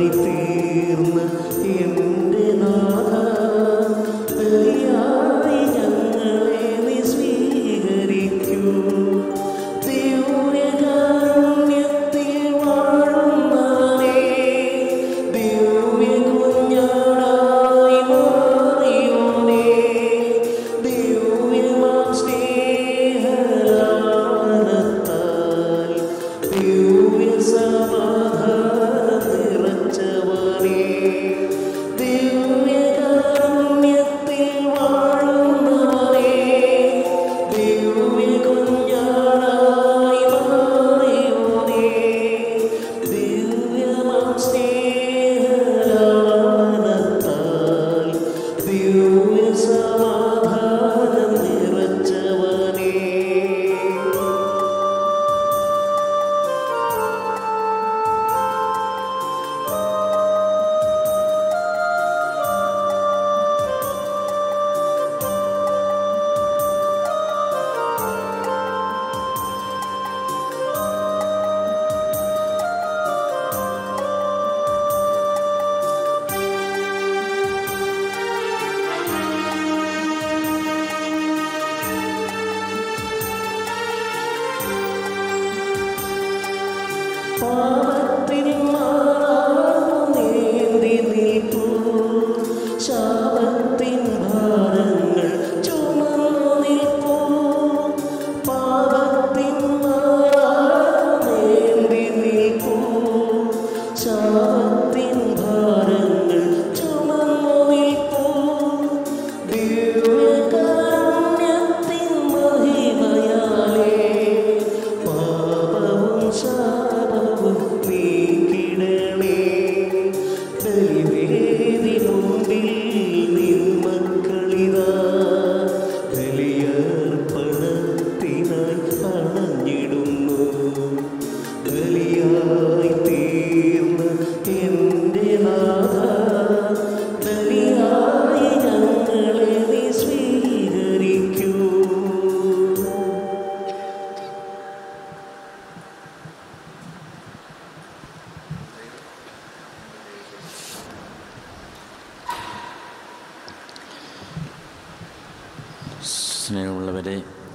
തീർന്ന എൻ്റെ നാഥ ബലിയായി ഞങ്ങളെ നീ സ്വീകരിക്കൂ ദിവ്യകാരുണ്യത്തിൽ വാഴുന്നവനേ ദിവ്യ കുഞ്ഞാടായി മാറിയോനേ ദിവ്യമാം സ്നേഹലാനത്താൽ ദിവ്യ സമാധാനം നിറച്ചവനേ ദിവ്യകാരുണ്യത്തിൽ വാഴുന്നവനേ ദിവ്യ കുഞ്ഞാടായി മാറിയോനേ ദിവ്യമാം സ്നേഹലാനത്താൽ ദിവ്യ സമാധാനം നിറച്ചവനേ പാപത്തിൻ മാറാതെ നീന്തി നിൽപ്പൂ. ശാപത്തിൻ ഭാരങ്ങൾ ചുമന്നു നിൽപ്പൂ. പാപത്തിൻ മാറാതെ നീന്തി നിൽപ്പൂ. ശാപത്തിൻ ഭാരങ്ങൾ ചുമന്നു നിൽപ്പൂ. ദിവ്യകാരുണ്യത്തിൻ മഹിമയാലേ പാപവും ശാപവും നീക്കിടണേ ബലിവേദി മുമ്പിൽ നിൻ മക്കളിതാ ബലിയർപ്പണത്തിനായി അണഞ്ഞിടുന്നു ബലിയായി തീർന്ന എൻ്റെ നാഥ ബലിയായി ഞങ്ങളെ നീ സ്വീകരിക്കൂ സ്നേഹമുള്ളവരെ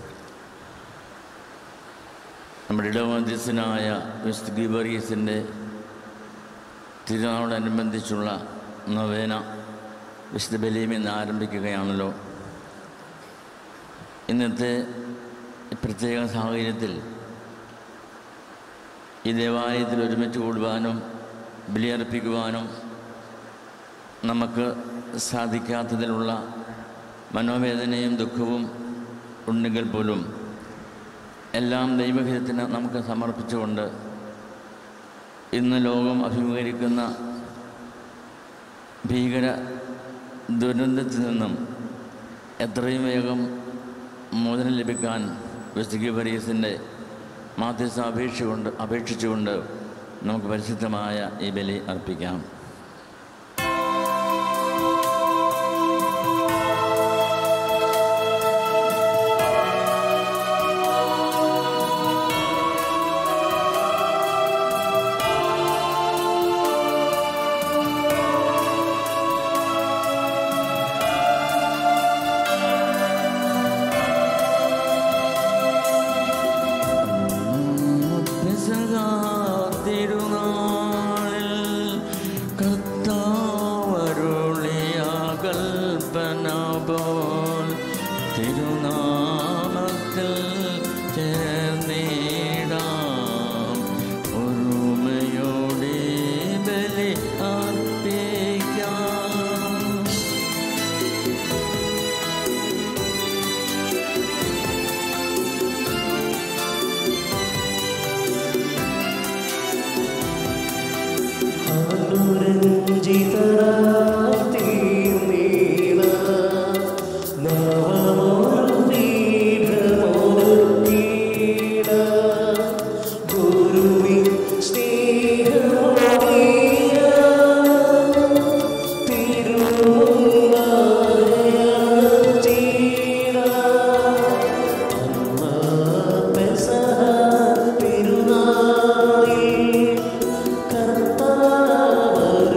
നമ്മുടെ ഇടമധ്യസ്ഥനായ വിശുദ്ധ ഗീബറീസിൻ്റെ തിരുനാളോടനുബന്ധിച്ചുള്ള നവേന വിശുദ്ധ ബലിയും ഇന്ന് ആരംഭിക്കുകയാണല്ലോ ഇന്നത്തെ ഈ പ്രത്യേക സാഹചര്യത്തിൽ ഈ ദേവാലയത്തിൽ ഒരുമിച്ച് കൂടുവാനും ബലിയർപ്പിക്കുവാനും നമുക്ക് സാധിക്കാത്തതിലുള്ള മനോവേദനയും ദുഃഖവും ഉണ്ടെങ്കിൽ പോലും എല്ലാം ദൈവഹിതത്തിന് നമുക്ക് സമർപ്പിച്ചുകൊണ്ട് ഇന്ന് ലോകം അഭിമുഖീകരിക്കുന്ന ഭീകര ദുരന്തത്തിൽ നിന്നും എത്രയും വേഗം മോചനം ലഭിക്കാൻ വിശുദ്ധ പരീസിൻ്റെ മാധ്യസ്ഥ അപേക്ഷ കൊണ്ട് അപേക്ഷിച്ചുകൊണ്ട് നമുക്ക് പരിശുദ്ധമായ ഈ ബലി അർപ്പിക്കാം പെസഹാ തിരുനാളിൽ കർത്താവരുളിയ കൽപ്പന പോൽ തിരുനാമത്തിൽ ചേർന്നിടാം ഒരുമയോടെ ബലി അർപ്പിക്കാം തിരുനാളിൽ കർത്താവരുളിയ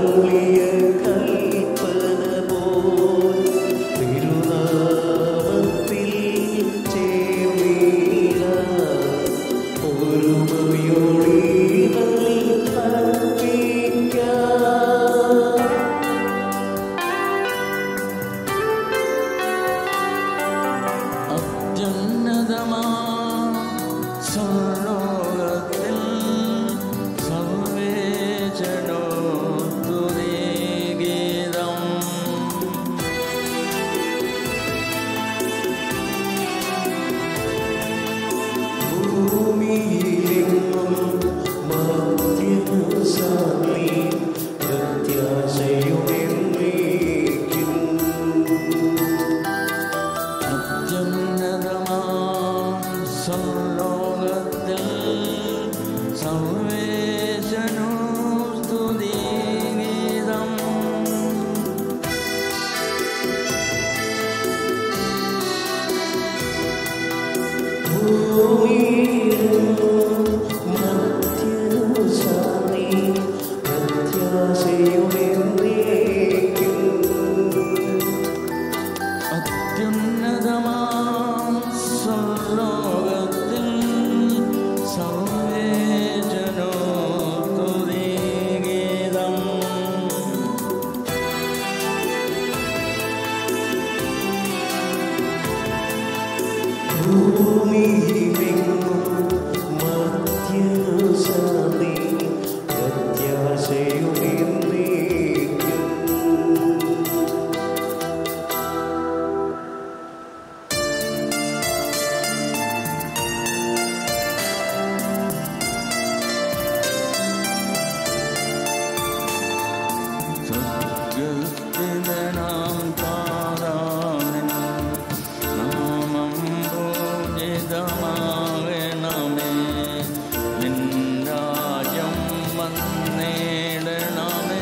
വന്നിടണമേ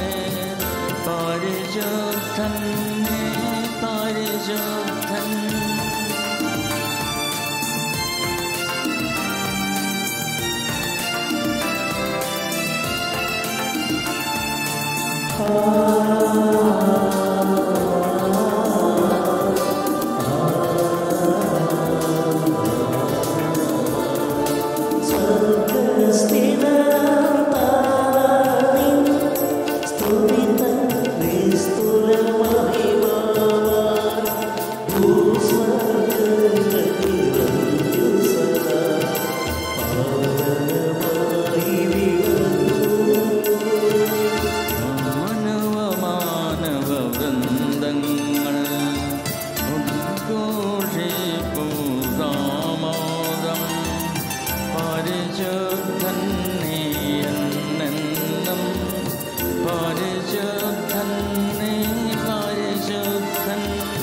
പരിശുദ്ധൻ നീ പരിശുദ്ധൻ മാനവ മാനവ വൃന്ദങ്ങൾ ഉദ്ഘോഷിപ്പൂ സാമോദം പരിശുദ്ധൻ നീ എന്നെന്നും പരിശുദ്ധൻ നീ പരിശുദ്ധൻ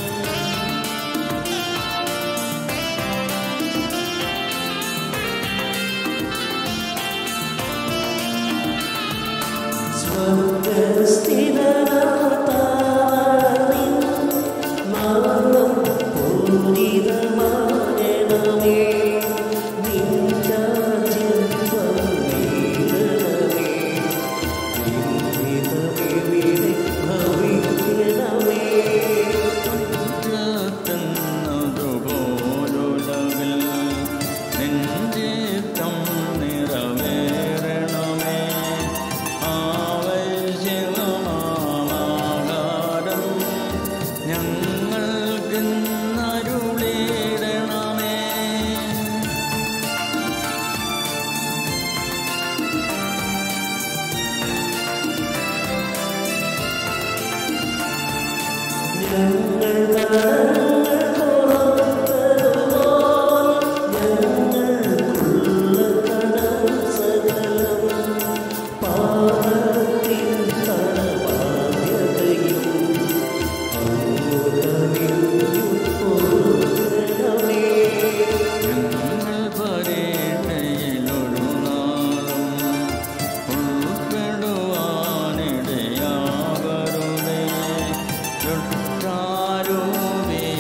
ുപോലുലകിൽ നെഞ്ചിത്തം നിറവേറണമേ ആവശ്യമാകാരം ഞങ്ങൾക്കിന്നരുളിടണമേ ഞങ്ങൾ പരീക്ഷയിലൊരു നാളും ഉൾപ്പെടുവാനിടയാകരുതേ ചുറ്റാരൂപേ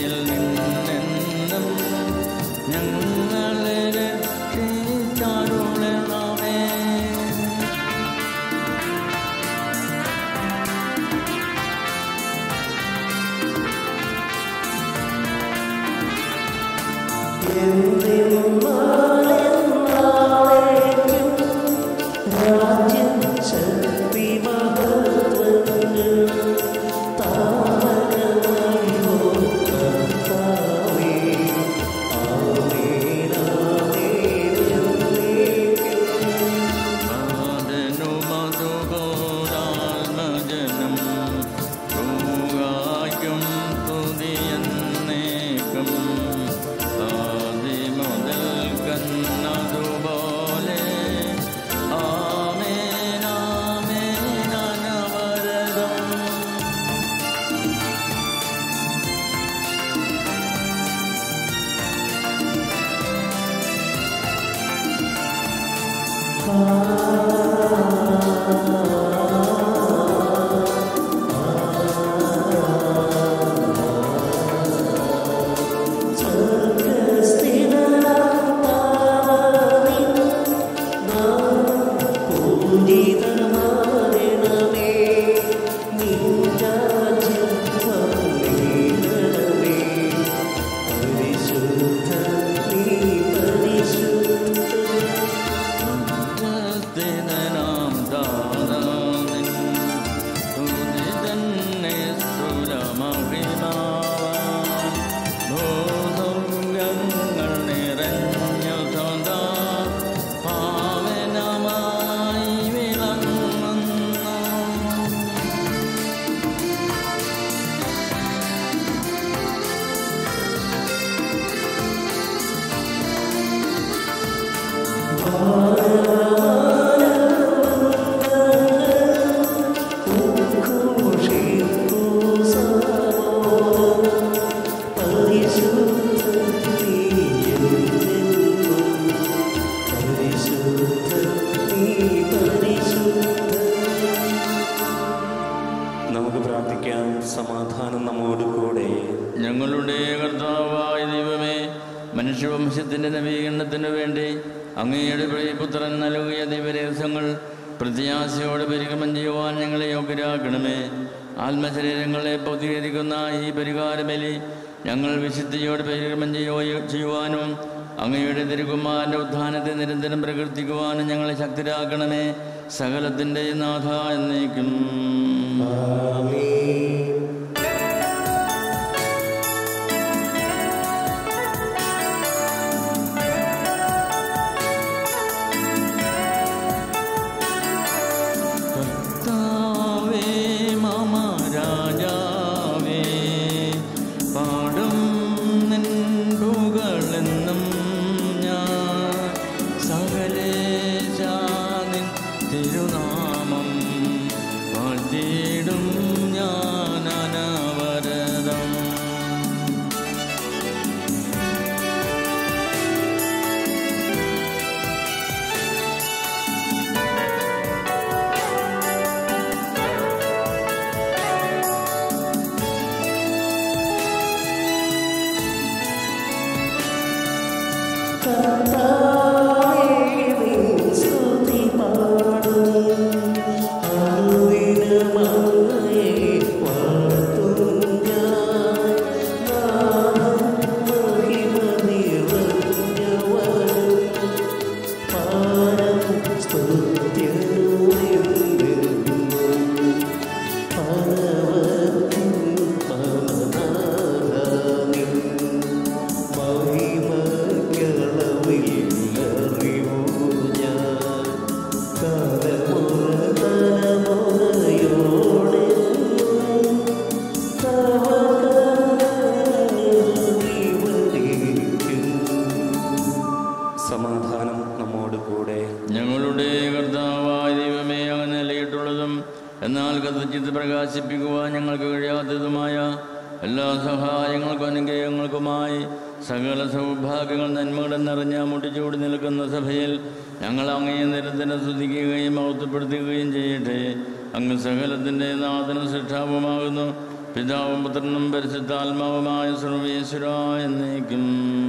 സമാധാനം നമ്മോട് കൂടെ ഞങ്ങളുടെ കർത്താവായ ദൈവമേ മനുഷ്യവംശത്തിന്റെ നവീകരണത്തിനു വേണ്ടി അങ്ങയുടെ പ്രിയപുത്രൻ നൽകിയ ദൈവരഹസ്യങ്ങൾ പ്രത്യാശയോടെ പരിഗമനം ചെയ്യുവാൻ ഞങ്ങളെ യോഗ്യരാക്കണമേ ആത്മശരീരങ്ങളെ പ്രതികരിക്കുന്ന ഈ പരിഹാരബലി ഞങ്ങൾ വിശുദ്ധിയോടെ പരിഗമനം ചെയ്യുകയോ ചെയ്യുവാനും അങ്ങയുടെ തിരുകുമാരൻ്റെ ഉത്ഥാനത്തെ നിരന്തരം പ്രകീർത്തിക്കുവാനും ഞങ്ങളെ ശക്തരാക്കണമേ സകലത്തിൻ്റെ നാഥ എന്നേക്കും കർത്താവേ മമ രാജാവേ പാടും നിൻ പുകളെന്നും ഞാൻ സകലേശാനിൻ തിരുനാമം വാഴ്ത്തിയിടും ഞാൻ അനവരതം സമാധാനം നമ്മോട് കൂടെ ഞങ്ങളുടെ കർത്താവായ ദൈവമേ അങ്ങ് നിലയിട്ടുള്ളതും എന്നാൽ കഥച്ചിത്ത് പ്രകാശിപ്പിക്കുവാൻ ഞങ്ങൾക്ക് കഴിയാത്തതുമായ എല്ലാ സഹായങ്ങൾക്കും അനുഗ്രഹങ്ങൾക്കുമായി സകല സൗഭാഗ്യങ്ങൾ നന്മകളും നിറഞ്ഞ മുട്ടിച്ചൂടി നിൽക്കുന്ന സഭയിൽ ഞങ്ങൾ അങ്ങയെ നിരന്തരം സ്തുതിക്കുകയും മഹത്വപ്പെടുത്തുകയും ചെയ്യട്ടെ അങ്ങ് സകലത്തിൻ്റെ നാഥനും സൃഷ്ടാവുമാകുന്നു പിതാവും പുത്രനും പരിശുദ്ധാത്മാവുമായ സർവേശ്വര എന്നേക്കും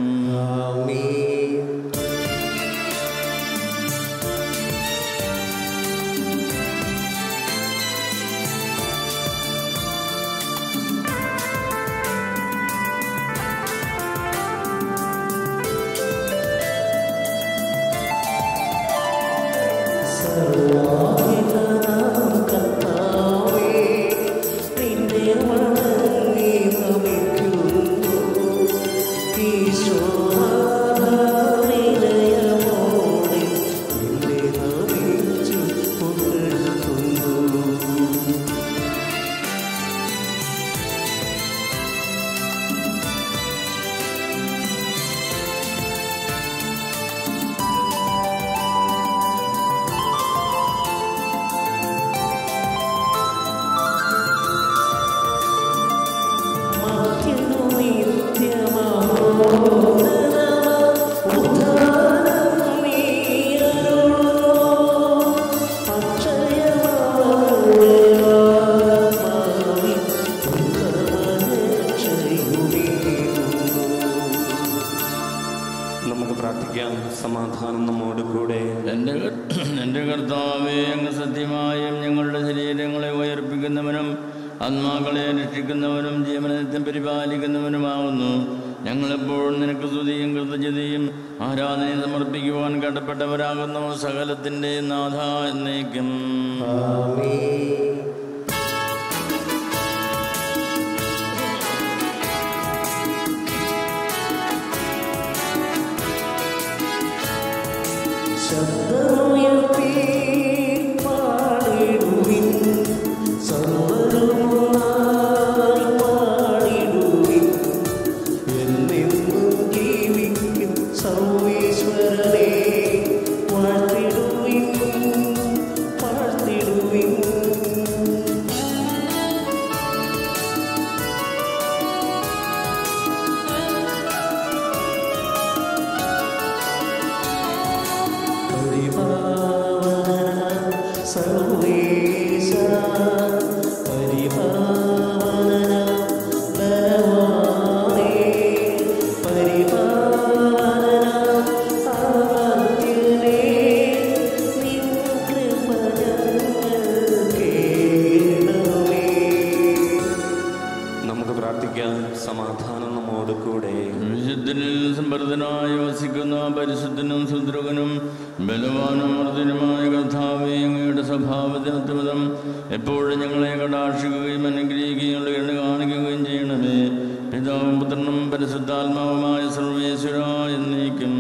നമുക്ക് പ്രാർത്ഥിക്കാം സമാധാനം നമ്മോട് കൂടെ എൻ്റെ എൻ്റെ കർത്താവേ അങ്ങ് സത്യമായും ഞങ്ങളുടെ ശരീരങ്ങളെ ഉയർപ്പിക്കുന്നവനും ആത്മാക്കളെ രക്ഷിക്കുന്നവനും ജീവനത്തെ പരിപാലിക്കുന്നവനുമാവുന്നു ഞങ്ങളെപ്പോഴും നിനക്ക് സ്തുതിയും കൃതജ്ഞതയും ആരാധനയും സമർപ്പിക്കുവാൻ കടപ്പെട്ടവരാകുന്നു സകലത്തിൻ്റെ നാഥ എന്നേക്കും ശബ്ദമുയർത്തി പാടിടുവിൻ സർവരുമായി പാടിടുവിൻ എന്നെന്നും ജീവിക്കും സർവേശ്വരനെ വാഴ്ത്തിടുവിൻ വാഴ്ത്തിടുവിൻ പരിപാവന സർവേശ പരിപാവന സർവേശ്വരനായി വസിക്കുന്ന പരിശുദ്ധനും സുദ്രുകനും ബലവാനും മർദ്ദനുമായ കർത്താവേ അങ്ങയുടെ സ്വഭാവത്തിനത്വതം എപ്പോഴും ഞങ്ങളെ കടാക്ഷിക്കുകയും അനുഗ്രഹിക്കുകയും കരുണ കാണിക്കുകയും ചെയ്യണമേ പിതാവും പുത്രനും പരിശുദ്ധാത്മാവുമായ സർവേശ്വര എന്നേക്കും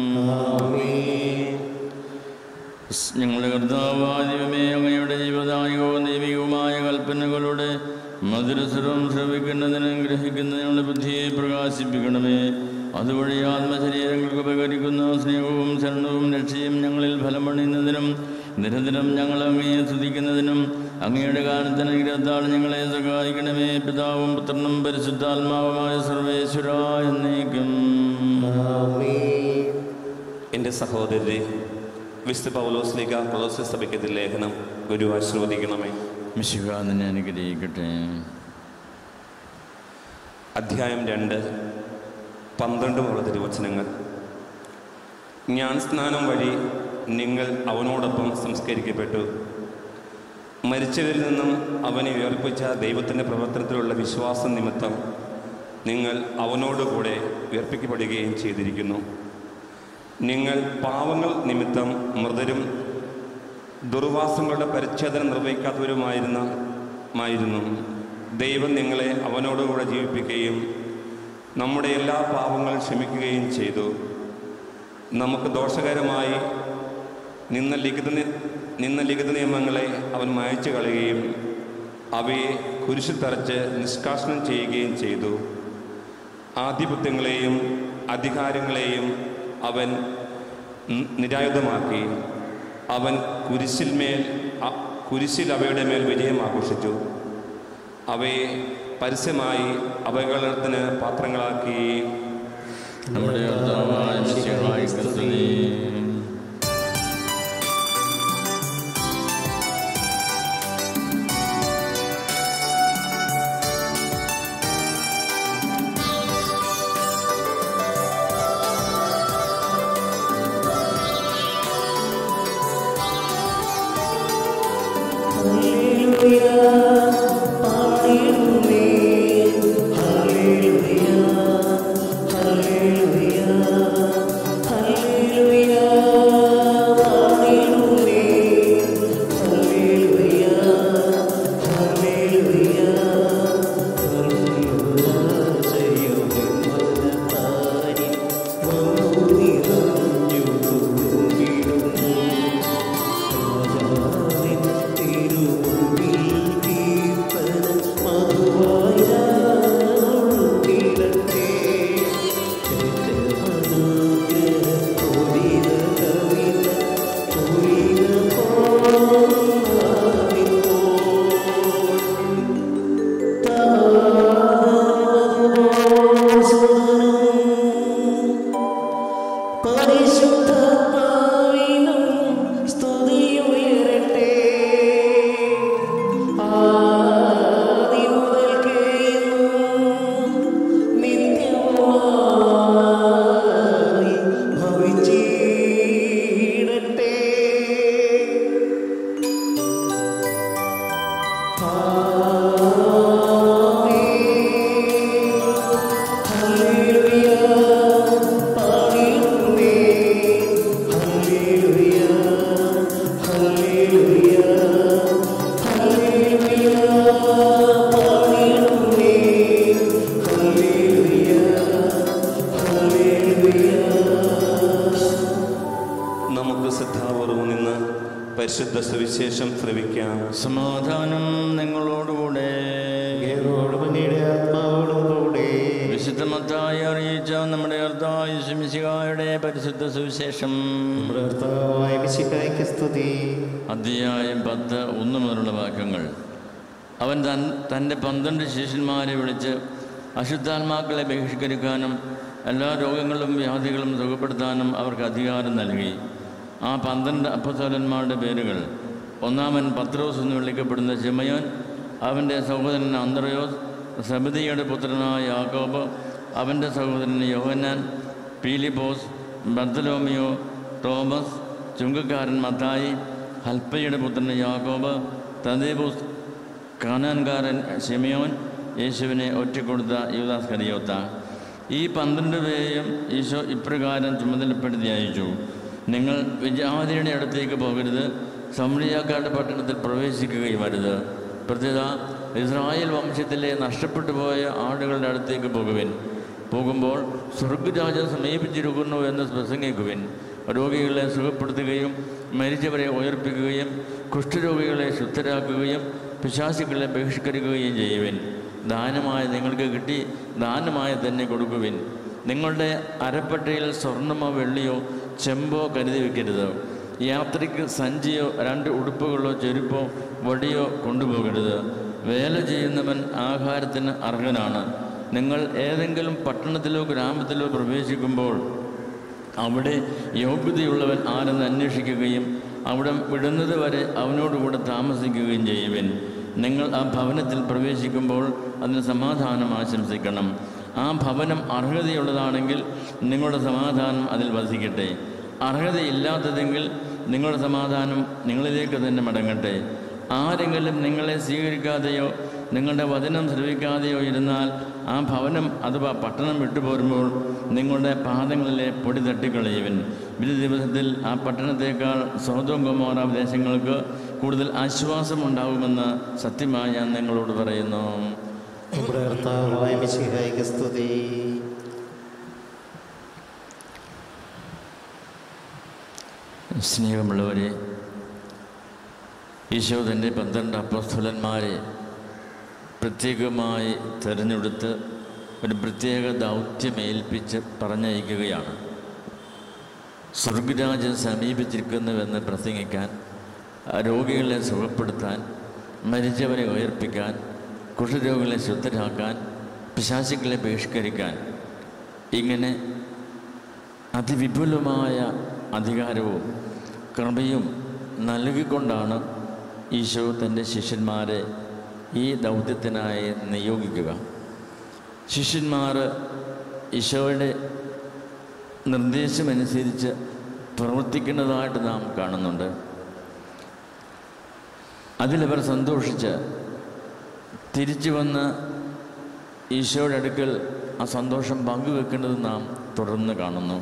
ഞങ്ങളുടെ കർത്താവാദിവമേ അങ്ങയുടെ ജീവദായകവും ദൈവികവുമായ കൽപ്പനകളുടെ മധുരസ്വരം ശ്രവിക്കുന്നതിനും ഗ്രഹിക്കുന്നതിനുള്ള ബുദ്ധിയെ പ്രകാശിപ്പിക്കണമേ അതുവഴി ആത്മശരീരങ്ങൾക്ക് ഉപകരിക്കുന്ന സ്നേഹവും ശരണവും രക്ഷയും ഞങ്ങളിൽ ഫലമണിയുന്നതിനും നിരന്തരം ഞങ്ങൾ അങ്ങയെ സ്തുതിക്കുന്നതിനും അങ്ങയുടെ കാലത്തിന് അനുഗ്രഹത്താൽ ഞങ്ങളെ സഹായിക്കണമേ പിതാവും പുത്രനും പരിശുദ്ധാത്മാവുമായ സർവേശ്വര എന്നേക്കും എൻ്റെ സഹോദരരെ വിശുദ്ധ പൗലോസ്ലിക കൊളോസ് സഭയ്ക്കത്തിൽ ലേഖനം ഗുരു ആശ്രവദിക്കണമേ മിശിക നിന്നെ അനുഗ്രഹിക്കട്ടെ അധ്യായം രണ്ട് പന്ത്രണ്ടുമുള്ള തിരുവചനങ്ങൾ ഞാൻ സ്നാനം വഴി നിങ്ങൾ അവനോടൊപ്പം സംസ്കരിക്കപ്പെട്ടു മരിച്ചവരിൽ നിന്നും അവനെ ഉയർപ്പിച്ച ദൈവത്തിൻ്റെ പ്രവർത്തനത്തിലുള്ള വിശ്വാസം നിമിത്തം നിങ്ങൾ അവനോടുകൂടെ ഉയർപ്പിക്കപ്പെടുകയും ചെയ്തിരിക്കുന്നു നിങ്ങൾ പാവങ്ങൾ നിമിത്തം മൃതരും ദുർവാസങ്ങളുടെ പരിച്ഛേദന നിർവഹിക്കാത്തവരുമായിരുന്ന മായിരുന്നു ദൈവം നിങ്ങളെ അവനോടുകൂടെ ജീവിപ്പിക്കുകയും നമ്മുടെ എല്ലാ പാവങ്ങളും ക്ഷമിക്കുകയും ചെയ്തു നമുക്ക് ദോഷകരമായി നിന്ന ലിഖിത നി- നിന്ന ലിഖിത നിയമങ്ങളെ അവൻ മായച്ചു കളയുകയും അവയെ കുരിശിൽ തറച്ച് നിഷ്കാസനം ചെയ്യുകയും ചെയ്തു ആധിപത്യങ്ങളെയും അധികാരങ്ങളെയും അവൻ നി- നിരായുധമാക്കി അവൻ കുരിശിൽമേൽ അ- കുരിശിൽ അവയുടെ മേൽ വിജയം ആഘോഷിച്ചു അവയെ പരസ്യമായി അപകടത്തിന് പാത്രങ്ങളാക്കി നമ്മുടെ കർത്താവായ മിശിഹായ്ക്ക് സ്തുതി പരിശുദ്ധാത്മാവിനും സ്തുതിയുയരട്ടെ ആദി മുതൽക്കേ ഇന്നും നിത്യവുമായി ഭവിച്ചിടട്ടെ നമുക്ക് ശ്രദ്ധാപൂർവം നിന്ന് പരിശുദ്ധ സുവിശേഷം ശ്രവിക്കാം സമാധാനം നിങ്ങളോടുകൂടെ അങ്ങയുടെ ആത്മാവോടും കൂടെ വിശുദ്ധമത്തായി അറിയിച്ച നമ്മുടെ കർത്താവ് ശമിശികായുടെ പരിശുദ്ധ സുവിശേഷം നമ്മുടെ കർത്താവായ മിശിഹായ്ക്ക് സ്തുതി അധ്യായം പത്ത് ഒന്ന് മുതലുള്ള വാക്യങ്ങൾ അവൻ തൻ തൻ്റെ പന്ത്രണ്ട് ശിഷ്യന്മാരെ വിളിച്ച് അശുദ്ധാത്മാക്കളെ ബഹിഷ്കരിക്കാനും എല്ലാ രോഗങ്ങളും വ്യാധികളും സുഖപ്പെടുത്താനും അവർക്ക് അധികാരം നൽകി ആ പന്ത്രണ്ട് അപ്പസോലന്മാരുടെ പേരുകൾ ഒന്നാമൻ പത്രോസ് എന്ന് വിളിക്കപ്പെടുന്ന ചെമയോൻ അവൻ്റെ സഹോദരൻ അന്ത്രയോസ് സബദിയുടെ പുത്രനായ യാക്കോബ് അവൻ്റെ സഹോദരൻ യോഹന്നാൻ പീലിപ്പോസ് ബർത്തലോമിയോ തോമസ് ചുങ്കക്കാരൻ മത്തായി ഹൽപ്പയുടെ പുത്രൻ യാക്കോബ് തദേബൂസ് കാനാൻകാരൻ ഷിമിയോൻ യേശുവിനെ ഒറ്റക്കൊടുത്ത യുവദാസ് കരിയോത്ത ഈ പന്ത്രണ്ട് പേരെയും ഈശോ ഇപ്രകാരം ചുമതലപ്പെടുത്തി അയച്ചു നിങ്ങൾ വിജാതിയുടെ അടുത്തേക്ക് പോകരുത് സമരിയാക്കാരുടെ പട്ടണത്തിൽ പ്രവേശിക്കുകയും അരുത് പ്രത്യേക ഇസ്രായേൽ വംശത്തിലെ നഷ്ടപ്പെട്ടു പോയ ആടുകളുടെ അടുത്തേക്ക് പോകുവിൻ പോകുമ്പോൾ സ്വർഗരാജ്യം സമീപിച്ചിരിക്കുന്നു എന്ന് പ്രസംഗിക്കുവിൻ രോഗികളെ സുഖപ്പെടുത്തുകയും മരിച്ചവരെ ഉയർപ്പിക്കുകയും കുഷ്ഠരോഗികളെ ശുദ്ധരാക്കുകയും പിശാചുക്കളെ ബഹിഷ്കരിക്കുകയും ചെയ്യുവിൻ ദാനമായി നിങ്ങൾക്ക് കിട്ടി ദാനമായി തന്നെ കൊടുക്കുവിൻ നിങ്ങളുടെ അരപ്പട്ടയിൽ സ്വർണമോ വെള്ളിയോ ചെമ്പോ കരുതി വെക്കരുത് യാത്രയ്ക്ക് സഞ്ചിയോ രണ്ട് ഉടുപ്പുകളോ ചെരുപ്പോ വടിയോ കൊണ്ടുപോകരുത് വേല ചെയ്യുന്നവൻ ആഹാരത്തിന് അർഹനാണ് നിങ്ങൾ ഏതെങ്കിലും പട്ടണത്തിലോ ഗ്രാമത്തിലോ പ്രവേശിക്കുമ്പോൾ അവിടെ യോഗ്യതയുള്ളവൻ ആരെന്ന് അന്വേഷിക്കുകയും അവിടെ വിടുന്നത് വരെ അവനോടുകൂടെ താമസിക്കുകയും ചെയ്യുവിൻ നിങ്ങൾ ആ ഭവനത്തിൽ പ്രവേശിക്കുമ്പോൾ അതിന് സമാധാനം ആശംസിക്കണം ആ ഭവനം അർഹതയുള്ളതാണെങ്കിൽ നിങ്ങളുടെ സമാധാനം അതിൽ വസിക്കട്ടെ അർഹതയില്ലാത്തതെങ്കിൽ നിങ്ങളുടെ സമാധാനം നിങ്ങളിലേക്ക് തന്നെ മടങ്ങട്ടെ ആരെങ്കിലും നിങ്ങളെ സ്വീകരിക്കാതെയോ നിങ്ങളുടെ വചനം ശ്രവിക്കാതെയോ ഇരുന്നാൽ ആ ഭവനം അഥവാ പട്ടണം വിട്ടുപോരുമ്പോൾ നിങ്ങളുടെ പാദങ്ങളിലെ പൊടി തട്ടിക്കളയുവൻ വിധി ദിവസത്തിൽ ആ പട്ടണത്തേക്കാൾ സ്വതവും കുമാര ദേശങ്ങൾക്ക് കൂടുതൽ ആശ്വാസമുണ്ടാകുമെന്ന് സത്യമായി ഞാൻ നിങ്ങളോട് പറയുന്നു നമ്മുടെ കർത്താവായ മിശിഹായിക്ക് സ്തുതി സ്നേഹമുള്ളവരെ ഈശോ തൻ്റെ പന്ത്രണ്ട് അപ്പസ്തുലന്മാരെ പ്രത്യേകമായി തിരഞ്ഞെടുത്ത് ഒരു പ്രത്യേക ദൗത്യമേൽപ്പിച്ച് പറഞ്ഞയക്കുകയാണ് സ്വർഗരാജ്യം സമീപിച്ചിരിക്കുന്നുവെന്ന് പ്രസംഗിക്കാൻ രോഗികളെ സുഖപ്പെടുത്താൻ മരിച്ചവരെ ഉയർപ്പിക്കാൻ കുഷ്ഠരോഗികളെ ശുദ്ധരാക്കാൻ പിശാചുക്കളെ ബഹിഷ്കരിക്കാൻ ഇങ്ങനെ അതിവിപുലമായ അധികാരവും കൃപയും നൽകിക്കൊണ്ടാണ് ഈശോ തൻ്റെ ശിഷ്യന്മാരെ ഈ ദൗത്യത്തിനായി നിയോഗിക്കുക ശിഷ്യന്മാർ ഈശോയുടെ നിർദ്ദേശമനുസരിച്ച് പ്രവർത്തിക്കുന്നതായിട്ട് നാം കാണുന്നുണ്ട് അതിലവർ സന്തോഷിച്ച് തിരിച്ചു വന്ന് ഈശോയുടെ അടുക്കൽ ആ സന്തോഷം പങ്കുവെക്കുന്നത് നാം തുടർന്ന് കാണുന്നു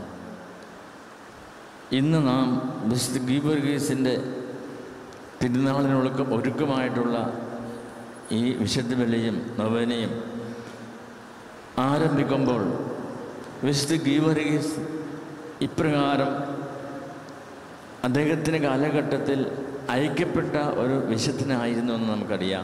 ഇന്ന് നാം വിശുദ്ധ ഗീബർഗീസിൻ്റെ തിരുനാളിനൊഴുക്കം ഒരുക്കമായിട്ടുള്ള ഈ വിശുദ്ധ ബലിയും നവനയും ആരംഭിക്കുമ്പോൾ വിശുദ്ധ ഗീബർഗീസ് ഇപ്രകാരം അദ്ദേഹത്തിൻ്റെ കാലഘട്ടത്തിൽ ഐക്യപ്പെട്ട ഒരു വിശുദ്ധനായിരുന്നു എന്ന് നമുക്കറിയാം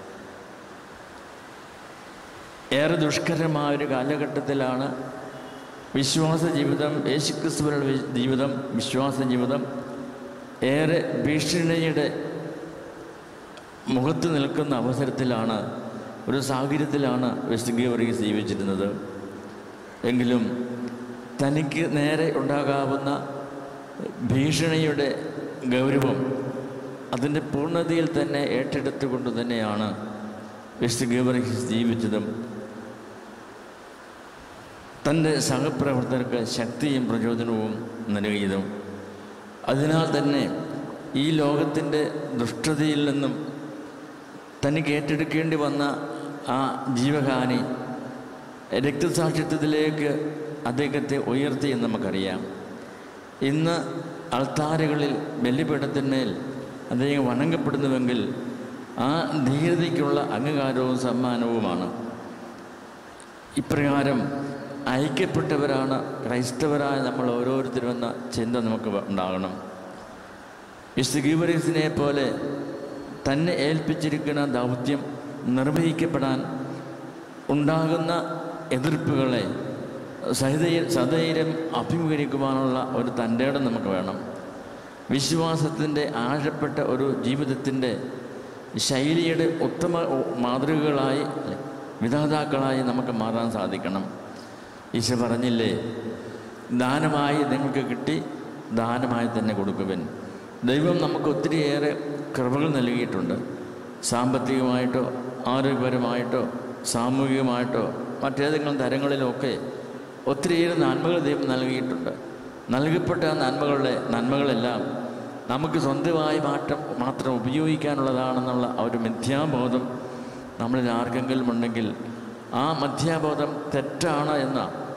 ഏറെ ദുഷ്കരമായ ഒരു കാലഘട്ടത്തിലാണ് വിശ്വാസ ജീവിതം യേശുക്രിസ്തുവിനുള്ള വി- ജീവിതം വിശ്വാസ ജീവിതം ഏറെ ഭീഷണിയുടെ മുഖത്ത് നിൽക്കുന്ന അവസരത്തിലാണ് ഒരു സാഹചര്യത്തിലാണ് വെസ്റ്റുഗീവർഗീസ് ജീവിച്ചിരുന്നത് എങ്കിലും തനിക്ക് നേരെ ഉണ്ടാകാവുന്ന ഭീഷണിയുടെ ഗൗരവം അതിൻ്റെ പൂർണ്ണതയിൽ തന്നെ ഏറ്റെടുത്തുകൊണ്ട് തന്നെയാണ് വെസ്റ്റുഗീവർഗീസ് ജീവിച്ചതും തൻ്റെ സഹപ്രവർത്തകർക്ക് ശക്തിയും പ്രചോദനവും നൽകിയതും അതിനാൽ തന്നെ ഈ ലോകത്തിൻ്റെ ദുഷ്ടതയിൽ നിന്നും തനിക്ക് ഏറ്റെടുക്കേണ്ടി വന്ന ആ ജീവഹാനി രക്തസാക്ഷിത്വത്തിലേക്ക് അദ്ദേഹത്തെ ഉയർത്തി എന്ന് നമുക്കറിയാം ഇന്ന് അൾത്താരകളിൽ ബലിപീഠത്തിന്മേൽ അദ്ദേഹം വണങ്ങപ്പെടുന്നുവെങ്കിൽ ആ ധീരതയ്ക്കുള്ള അംഗീകാരവും സമ്മാനവുമാണ് ഇപ്രകാരം ഐക്യപ്പെട്ടവരാണ് ക്രൈസ്തവരായ നമ്മൾ ഓരോരുത്തരും എന്ന ചിന്ത നമുക്ക് ഉണ്ടാകണം വിശുദ്ധ ഗീവറീസിനെ പോലെ തന്നെ ഏൽപ്പിച്ചിരിക്കുന്ന ദൗത്യം നിർവഹിക്കപ്പെടാൻ ഉണ്ടാകുന്ന എതിർപ്പുകളെ സഹിതൈ സധൈര്യം അഭിമുഖീകരിക്കുവാനുള്ള ഒരു തൻ്റെ ഇടം നമുക്ക് വേണം വിശ്വാസത്തിൻ്റെ ആഴപ്പെട്ട ഒരു ജീവിതത്തിൻ്റെ ശൈലിയുടെ ഉത്തമ മാതൃകകളായി വിധാതാക്കളായി നമുക്ക് മാറാൻ സാധിക്കണം ഈശോ പറഞ്ഞില്ലേ ദാനമായി നിങ്ങൾക്ക് കിട്ടി ദാനമായി തന്നെ കൊടുക്കുവൻ ദൈവം നമുക്ക് ഒത്തിരിയേറെ കൃപകൾ നൽകിയിട്ടുണ്ട് സാമ്പത്തികമായിട്ടോ ആരോഗ്യപരമായിട്ടോ സാമൂഹികമായിട്ടോ മറ്റേതെങ്കിലും തരങ്ങളിലൊക്കെ ഒത്തിരിയേറെ നന്മകൾ ദൈവം നൽകിയിട്ടുണ്ട് നൽകപ്പെട്ട നന്മകളുടെ നന്മകളെല്ലാം നമുക്ക് സ്വന്തമായി മാറ്റം മാത്രം ഉപയോഗിക്കാനുള്ളതാണെന്നുള്ള ആ ഒരു മിഥ്യാബോധം നമ്മളിൽ ആർക്കെങ്കിലും ഉണ്ടെങ്കിൽ ആ മിഥ്യാബോധം തെറ്റാണ് എന്ന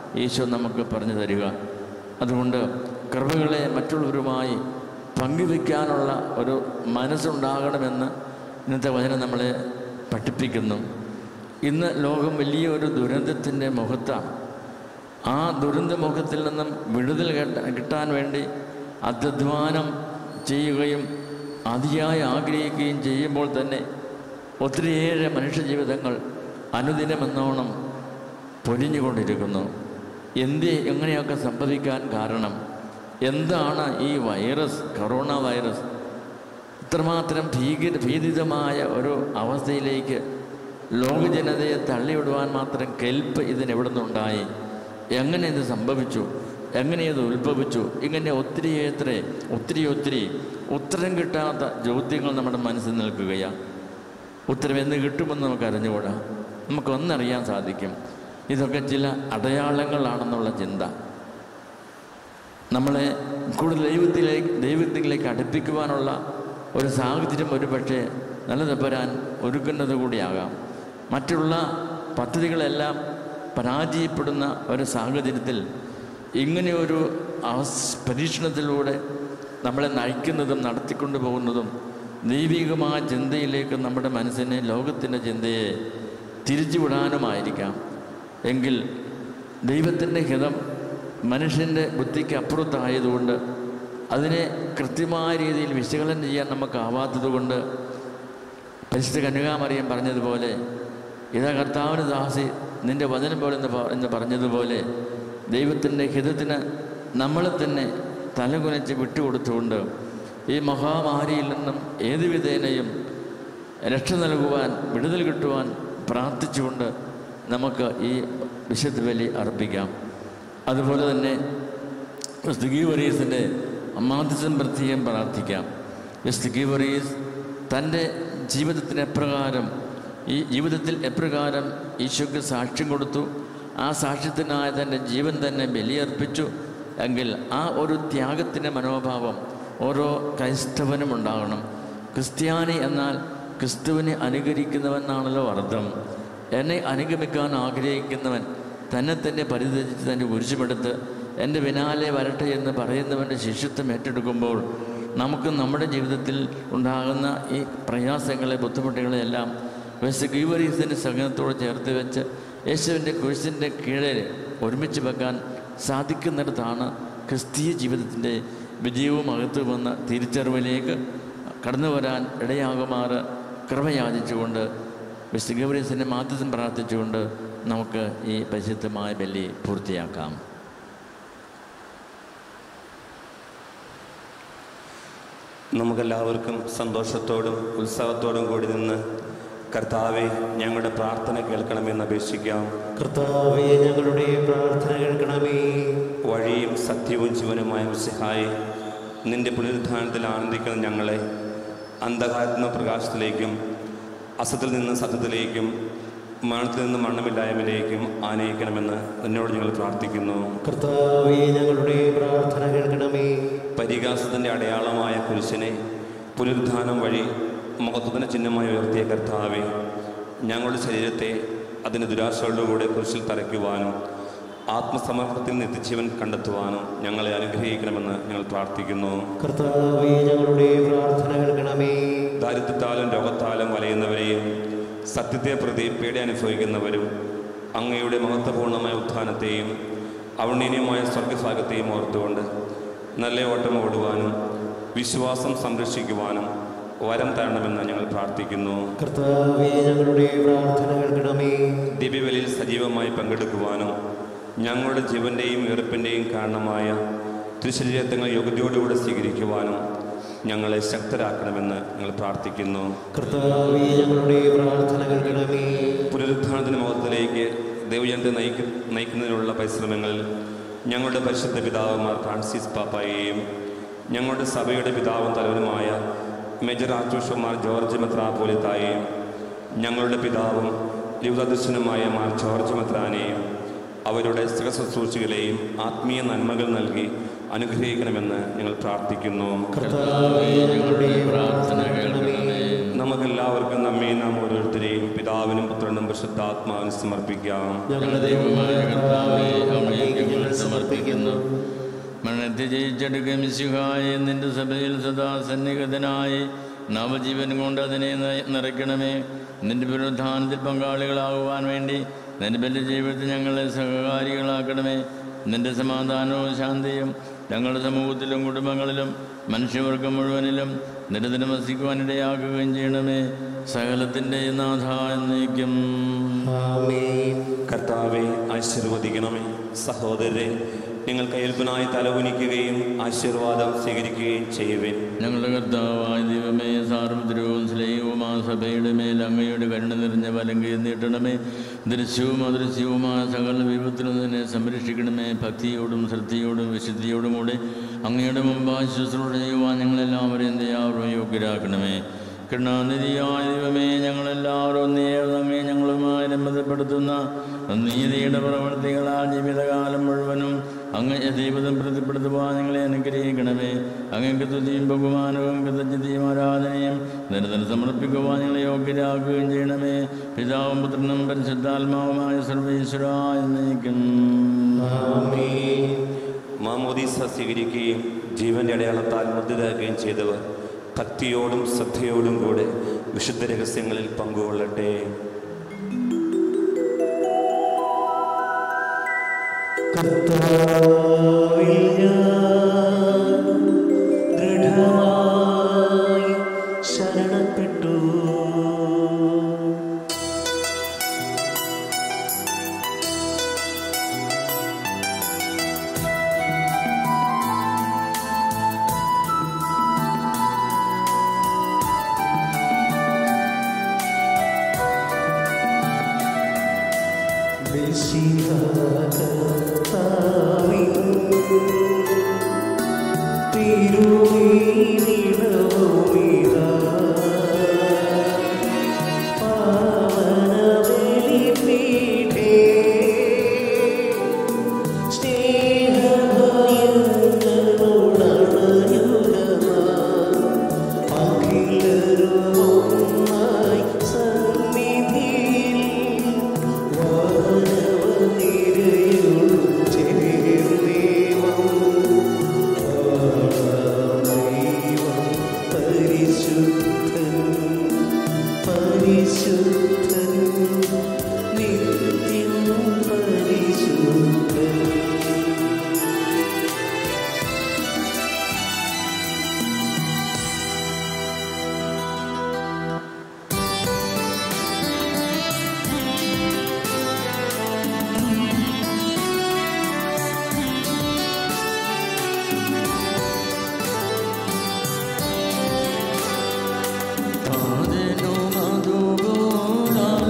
ഈശോ നമുക്ക് പറഞ്ഞു തരിക അതുകൊണ്ട് കൃപകളെ മറ്റുള്ളവരുമായി പങ്കുവയ്ക്കാനുള്ള ഒരു മനസ്സുണ്ടാകണമെന്ന് ഇന്നത്തെ വചനം നമ്മളെ പഠിപ്പിക്കുന്നു ഇന്ന് ലോകം വലിയൊരു ദുരന്തത്തിൻ്റെ മുഖത്താണ് ആ ദുരന്തമുഖത്തിൽ നിന്നും വിടുതൽ കേട്ട- കിട്ടാൻ വേണ്ടി അധ്വാനം ചെയ്യുകയും അതിയായി ആഗ്രഹിക്കുകയും ചെയ്യുമ്പോൾ തന്നെ ഒത്തിരിയേറെ മനുഷ്യജീവിതങ്ങൾ അനുദിനമെന്നോണം പൊലിഞ്ഞുകൊണ്ടിരിക്കുന്നു എന്ത് എങ്ങനെയൊക്കെ സംഭവിക്കാൻ കാരണം എന്താണ് ഈ വൈറസ് കൊറോണ വൈറസ് ഇത്രമാത്രം ഭീകര ഭീതിതമായ ഒരു അവസ്ഥയിലേക്ക് ലോകജനതയെ തള്ളിവിടുവാൻ മാത്രം കെൽപ്പ് ഇതിനെവിടെ നിന്നുണ്ടായി എങ്ങനെ ഇത് സംഭവിച്ചു എങ്ങനെ ഇത് ഉത്ഭവിച്ചു ഇങ്ങനെ ഒത്തിരിയേറെ ഒത്തിരി ഒത്തിരി ഉത്തരം കിട്ടാത്ത ചോദ്യങ്ങൾ നമ്മുടെ മനസ്സിൽ നിൽക്കുകയാണ് ഉത്തരം എന്ന് കിട്ടുമെന്ന് നമുക്ക് അറിഞ്ഞുകൂടാ നമുക്കൊന്നറിയാൻ സാധിക്കും ഇതൊക്കെ ചില അടയാളങ്ങളാണെന്നുള്ള ചിന്ത നമ്മളെ കൂടുതൽ ദൈവത്തിലേക്ക് ദൈവത്തിലേക്ക് അടുപ്പിക്കുവാനുള്ള ഒരു സാഹചര്യം ഒരു പക്ഷേ നല്ല തപ്പരാൻ ഒരുക്കുന്നത് കൂടിയാകാം മറ്റുള്ള പദ്ധതികളെല്ലാം പരാജയപ്പെടുന്ന ഒരു സാഹചര്യത്തിൽ ഇങ്ങനെയൊരു അവസ് പരീക്ഷണത്തിലൂടെ നമ്മളെ നയിക്കുന്നതും നടത്തിക്കൊണ്ടു പോകുന്നതും ദൈവികമായ ചിന്തയിലേക്ക് നമ്മുടെ മനസ്സിനെ ലോകത്തിൻ്റെ ചിന്തയെ തിരിച്ചുവിടാനുമായിരിക്കാം എങ്കിൽ ദൈവത്തിൻ്റെ ഹിതം മനുഷ്യൻ്റെ ബുദ്ധിക്ക് അപ്പുറത്തായതുകൊണ്ട് അതിനെ കൃത്യമായ രീതിയിൽ വിശകലനം ചെയ്യാൻ നമുക്കാവാത്തതുകൊണ്ട് പരിശുദ്ധ കന്യകാമറിയം പറഞ്ഞതുപോലെ ഇതാ കർത്താവിന് ദാസി നിന്റെ വചനം പോലെ എന്ന് പ- എന്ന് പറഞ്ഞതുപോലെ ദൈവത്തിൻ്റെ ഹിതത്തിന് നമ്മളെ തന്നെ തലകുനച്ച് വിട്ടുകൊടുത്തുകൊണ്ട് ഈ മഹാമാരിയിൽ നിന്നും ഏത് വിധേനയും രക്ഷ നൽകുവാൻ വിടുതൽ കിട്ടുവാൻ പ്രാർത്ഥിച്ചുകൊണ്ട് നമുക്ക് ഈ വിശുദ്ധ ബലി അർപ്പിക്കാം അതുപോലെ തന്നെ വിശുദ്ധ ഗീവറീസിൻ്റെ അമ്മാദിസം പ്രത്യേകം പ്രാർത്ഥിക്കാം വിശുദ്ധ ഗീവറീസ് തൻ്റെ ജീവിതത്തിന് എപ്രകാരം ഈ ജീവിതത്തിൽ എപ്രകാരം ഈശോയ്ക്ക് സാക്ഷ്യം കൊടുത്തു ആ സാക്ഷ്യത്തിനായ തൻ്റെ ജീവൻ തന്നെ ബലിയർപ്പിച്ചു എങ്കിൽ ആ ഒരു ത്യാഗത്തിൻ്റെ മനോഭാവം ഓരോ ക്രൈസ്തവനും ഉണ്ടാകണം ക്രിസ്ത്യാനി എന്നാൽ ക്രിസ്തുവിനെ അനുകരിക്കുന്നവനാണല്ലോ അർത്ഥം എന്നെ അനുഗമിക്കാൻ ആഗ്രഹിക്കുന്നവൻ തന്നെ തന്നെ പരിത്യജിച്ച് തൻ്റെ കുരിശുമെടുത്ത് എൻ്റെ പിന്നാലെ വരട്ടെ എന്ന് പറയുന്നവൻ്റെ ശിഷ്യത്വം ഏറ്റെടുക്കുമ്പോൾ നമുക്ക് നമ്മുടെ ജീവിതത്തിൽ ഉണ്ടാകുന്ന ഈ പ്രയാസങ്ങളെ ബുദ്ധിമുട്ടുകളെ എല്ലാം വെസ് ഗീവറീസിൻ്റെ സഹനത്തോട് ചേർത്ത് വെച്ച് യേശുവിൻ്റെ കുരിശിൻ്റെ കീഴിൽ ഒരുമിച്ച് വെക്കാൻ സാധിക്കുന്നിടത്താണ് ക്രിസ്തീയ ജീവിതത്തിൻ്റെ വിജയവും മഹത്വമെന്ന തിരിച്ചറിവിലേക്ക് കടന്നു വരാൻ ഇടയാകുമാറ് കൃപയാചിച്ചുകൊണ്ട് വിശുദ്ധ ഗൗരീസിൻ്റെ മാധ്യസം പ്രാർത്ഥിച്ചുകൊണ്ട് നമുക്ക് ഈ പരിശുദ്ധമായ ബലി പൂർത്തിയാക്കാം നമുക്കെല്ലാവർക്കും സന്തോഷത്തോടും ഉത്സാഹത്തോടും കൂടി നിന്ന് കർത്താവെ ഞങ്ങളുടെ പ്രാർത്ഥന കേൾക്കണമെന്ന് അപേക്ഷിക്കാം കർത്താവേ ഞങ്ങളുടെ പ്രാർത്ഥന കേൾക്കണമേ വഴിയും സത്യവും ജീവനുമായ മിശിഹായെ നിന്റെ പുനരുദ്ധാനത്തിൽ ആനന്ദിക്കുന്ന ഞങ്ങളെ അന്ധകാരത്തിന് പ്രകാശത്തിലേക്കും അസത്തിൽ നിന്ന് സത്യത്തിലേക്കും മരണത്തിൽ നിന്ന് മരണമില്ലായ്മയിലേക്കും ആനയിക്കണമെന്ന് നിന്നോട് ഞങ്ങൾ പ്രാർത്ഥിക്കുന്നു കർത്താവേ ഞങ്ങളുടെ പ്രാർത്ഥന കേൾക്കണമേ പരിഹാസത്തിൻ്റെ അടയാളമായ കുരിശിനെ പുനരുദ്ധാനം വഴി മഹത്വത്തിൻ്റെ ചിഹ്നമായി ഉയർത്തിയ കർത്താവെ ഞങ്ങളുടെ ശരീരത്തെ അതിന് ദുരാശകളുടെ കൂടെ കുരിശിൽ തറയ്ക്കുവാനും ആത്മസമർപ്പണത്തിൽ നിത്യജീവൻ കണ്ടെത്തുവാനും ഞങ്ങളെ അനുഗ്രഹിക്കണമെന്ന് ഞങ്ങൾ പ്രാർത്ഥിക്കുന്നു കർത്താവേ ഞങ്ങളുടെ പ്രാർത്ഥന കേൾക്കണമേ ദാരിദ്ര്യത്താലും രോഗത്താലും വലയുന്നവരെയും സത്യത്തെ പ്രതി പേടി അനുഭവിക്കുന്നവരും അങ്ങയുടെ മഹത്വപൂർണ്ണമായ ഉത്ഥാനത്തെയും അവർണ്ണീയമായ സ്വർഗഭാഗത്തെയും ഓർത്തുകൊണ്ട് നല്ല ഓട്ടം ഓടുവാനും വിശ്വാസം സംരക്ഷിക്കുവാനും വരം തരണമെന്ന് ഞങ്ങൾ പ്രാർത്ഥിക്കുന്നു കർത്താവേ ഞങ്ങളുടെ പ്രാർത്ഥന കേൾക്കണമേ ദിവ്യബലിയിൽ സജീവമായി പങ്കെടുക്കുവാനും ഞങ്ങളുടെ ജീവൻ്റെയും ഉയർപ്പിൻ്റെയും കാരണമായ തിരുശരീരത്തങ്ങൾ യോഗ്യതയോടുകൂടെ സ്വീകരിക്കുവാനും ഞങ്ങളെ ശക്തരാക്കണമെന്ന് ഞങ്ങൾ പ്രാർത്ഥിക്കുന്നു കർത്താവേ ഞങ്ങളുടെ പ്രാർത്ഥന കേൾക്കണമേ പുനരുത്ഥാനത്തിന് മുഖത്തിലേക്ക് ദൈവജനത്തെ നയിക്ക നയിക്കുന്നതിനുള്ള പരിശ്രമങ്ങളിൽ ഞങ്ങളുടെ പരിശുദ്ധ പിതാവുമാർ ഫ്രാൻസിസ് പാപ്പായെയും ഞങ്ങളുടെ സഭയുടെ പിതാവും തലവനുമായ മേജർ ആർച്ചുഷമാർ ജോർജ് മെത്രാപോലിത്തായെയും ഞങ്ങളുടെ പിതാവും ലിവദർശനുമായ മാർ ജോർജ് മെത്രാനെയും അവരുടെ ശുശ്രൂഷികളെയും ആത്മീയ നന്മകൾ നൽകി അനുഗ്രഹിക്കണമെന്ന് ഞങ്ങൾ പ്രാർത്ഥിക്കുന്നു കർത്താവേ ഞങ്ങളുടെ പ്രാർത്ഥന കേൾക്കണമേ നമുക്കെല്ലാവർക്കും നമ്മെ നാം ഓരോരുത്തരെയും പിതാവിനും പുത്രനും പരിശുദ്ധാത്മാവിനും സമർപ്പിക്കാം ഞങ്ങളുടെ ദൈവമായ ദൈവമായ കർത്താവേ കർത്താവേ അങ്ങേക്ക് ഞങ്ങൾ സമർപ്പിക്കുന്നു മരണത്തെ ജയിച്ചെടുക്കുക മിശിഹായെ നിന്റെ സഭയിൽ സദാ സന്നിഹിതനായി നവജീവൻ കൊണ്ട് അതിനെ ന- നിറയ്ക്കണമേ നിന്റെ പുനരുദ്ധാനത്തിൽ പങ്കാളികളാകുവാൻ വേണ്ടി നിന്റെ ബലി ജീവിതത്തിൽ ഞങ്ങളെ സഹകാരികളാക്കണമേ നിന്റെ സമാധാനവും ശാന്തിയും ഞങ്ങളുടെ സമൂഹത്തിലും കുടുംബങ്ങളിലും മനുഷ്യവർഗം മുഴുവനിലും നിരന്തരം വസിക്കുവാനിടയാക്കുകയും ചെയ്യണമേ സകലത്തിൻ്റെ നാഥ എന്നേക്കും ആമേൻ കർത്താവെ ആശീർവദിക്കണമേ സഹോദരരെ നിങ്ങൾ കയ്യൽപ്പനായി തലകുനിക്കുകയും ആശീർവാദം സ്വീകരിക്കുകയും ചെയ്യുവിൻ ഞങ്ങളുടെ കർത്താവായ ദൈവമേ സാർവത്രികവും സ്നേഹവും ആ സഭയുടെ മേൽ അങ്ങയുടെ കരുണ നിറഞ്ഞ വലങ്കി നീട്ടണമേ ദൃശ്യവും അദൃശ്യവുമായ സകല വിപത്തിലും തന്നെ സംരക്ഷിക്കണമേ ഭക്തിയോടും ശ്രദ്ധയോടും വിശുദ്ധിയോടും കൂടെ അങ്ങയുടെ മുമ്പായി ശുശ്രൂഷ ചെയ്യുവാൻ ഞങ്ങളെല്ലാവരെയും ദയാവരും യോഗ്യരാക്കണമേ കരുണാനിധിയായ ദൈവമേ ഞങ്ങളെല്ലാവരും നീയത് അങ്ങേ ഞങ്ങളുമായി ബന്ധപ്പെടുത്തുന്ന നീതിയുടെ പ്രവർത്തികളാൽ ജീവിതകാലം മുഴുവനും അങ്ങേ ദൈവതം പ്രതിപ്പെടുത്തുവാൻ ഞങ്ങളെ അനുഗ്രഹിക്കണമേ അങ്ങേക്ക് തുതിയും ബഹുമാനവും കൃതജ്ഞതയും ആരാധനയും നിരന്തരം സമർപ്പിക്കുവാൻ ഞങ്ങളെ യോഗ്യരാക്കുകയും ചെയ്യണമേ പിതാവും പുത്രനും പരിശുദ്ധാത്മാവുമായ സർവേശ്വരായ നയിക്കും ആമേൻ മാമോദീസ സ്വീകരിക്കുകയും ജീവന്റെ അടയാളത്താൽ മുദ്രയാക്കുകയും ചെയ്തവർ ഭക്തിയോടും ശ്രദ്ധയോടും കൂടെ വിശുദ്ധ രഹസ്യങ്ങളിൽ പങ്കുകൊള്ളട്ടെ കർത്താവിൽ ഞാൻ ദൃഢമായി ശരണപ്പെട്ടു കർത്താവിൻ തിരുവീണിടവുമിതാ പാവനബലിപീഠേ സ്നേഹഭയങ്ങളുണയുഗമാ അഖിലരുമൊന്നായി സന്നിധിയിൽ വാനവനിരയുൾ ചേർന്നേവം ദൈവം പരിശുദ്ധൻ പരിശുദ്ധൻ നിത്യം പരിശുദ്ധൻ താതിനു മധുഗോളാ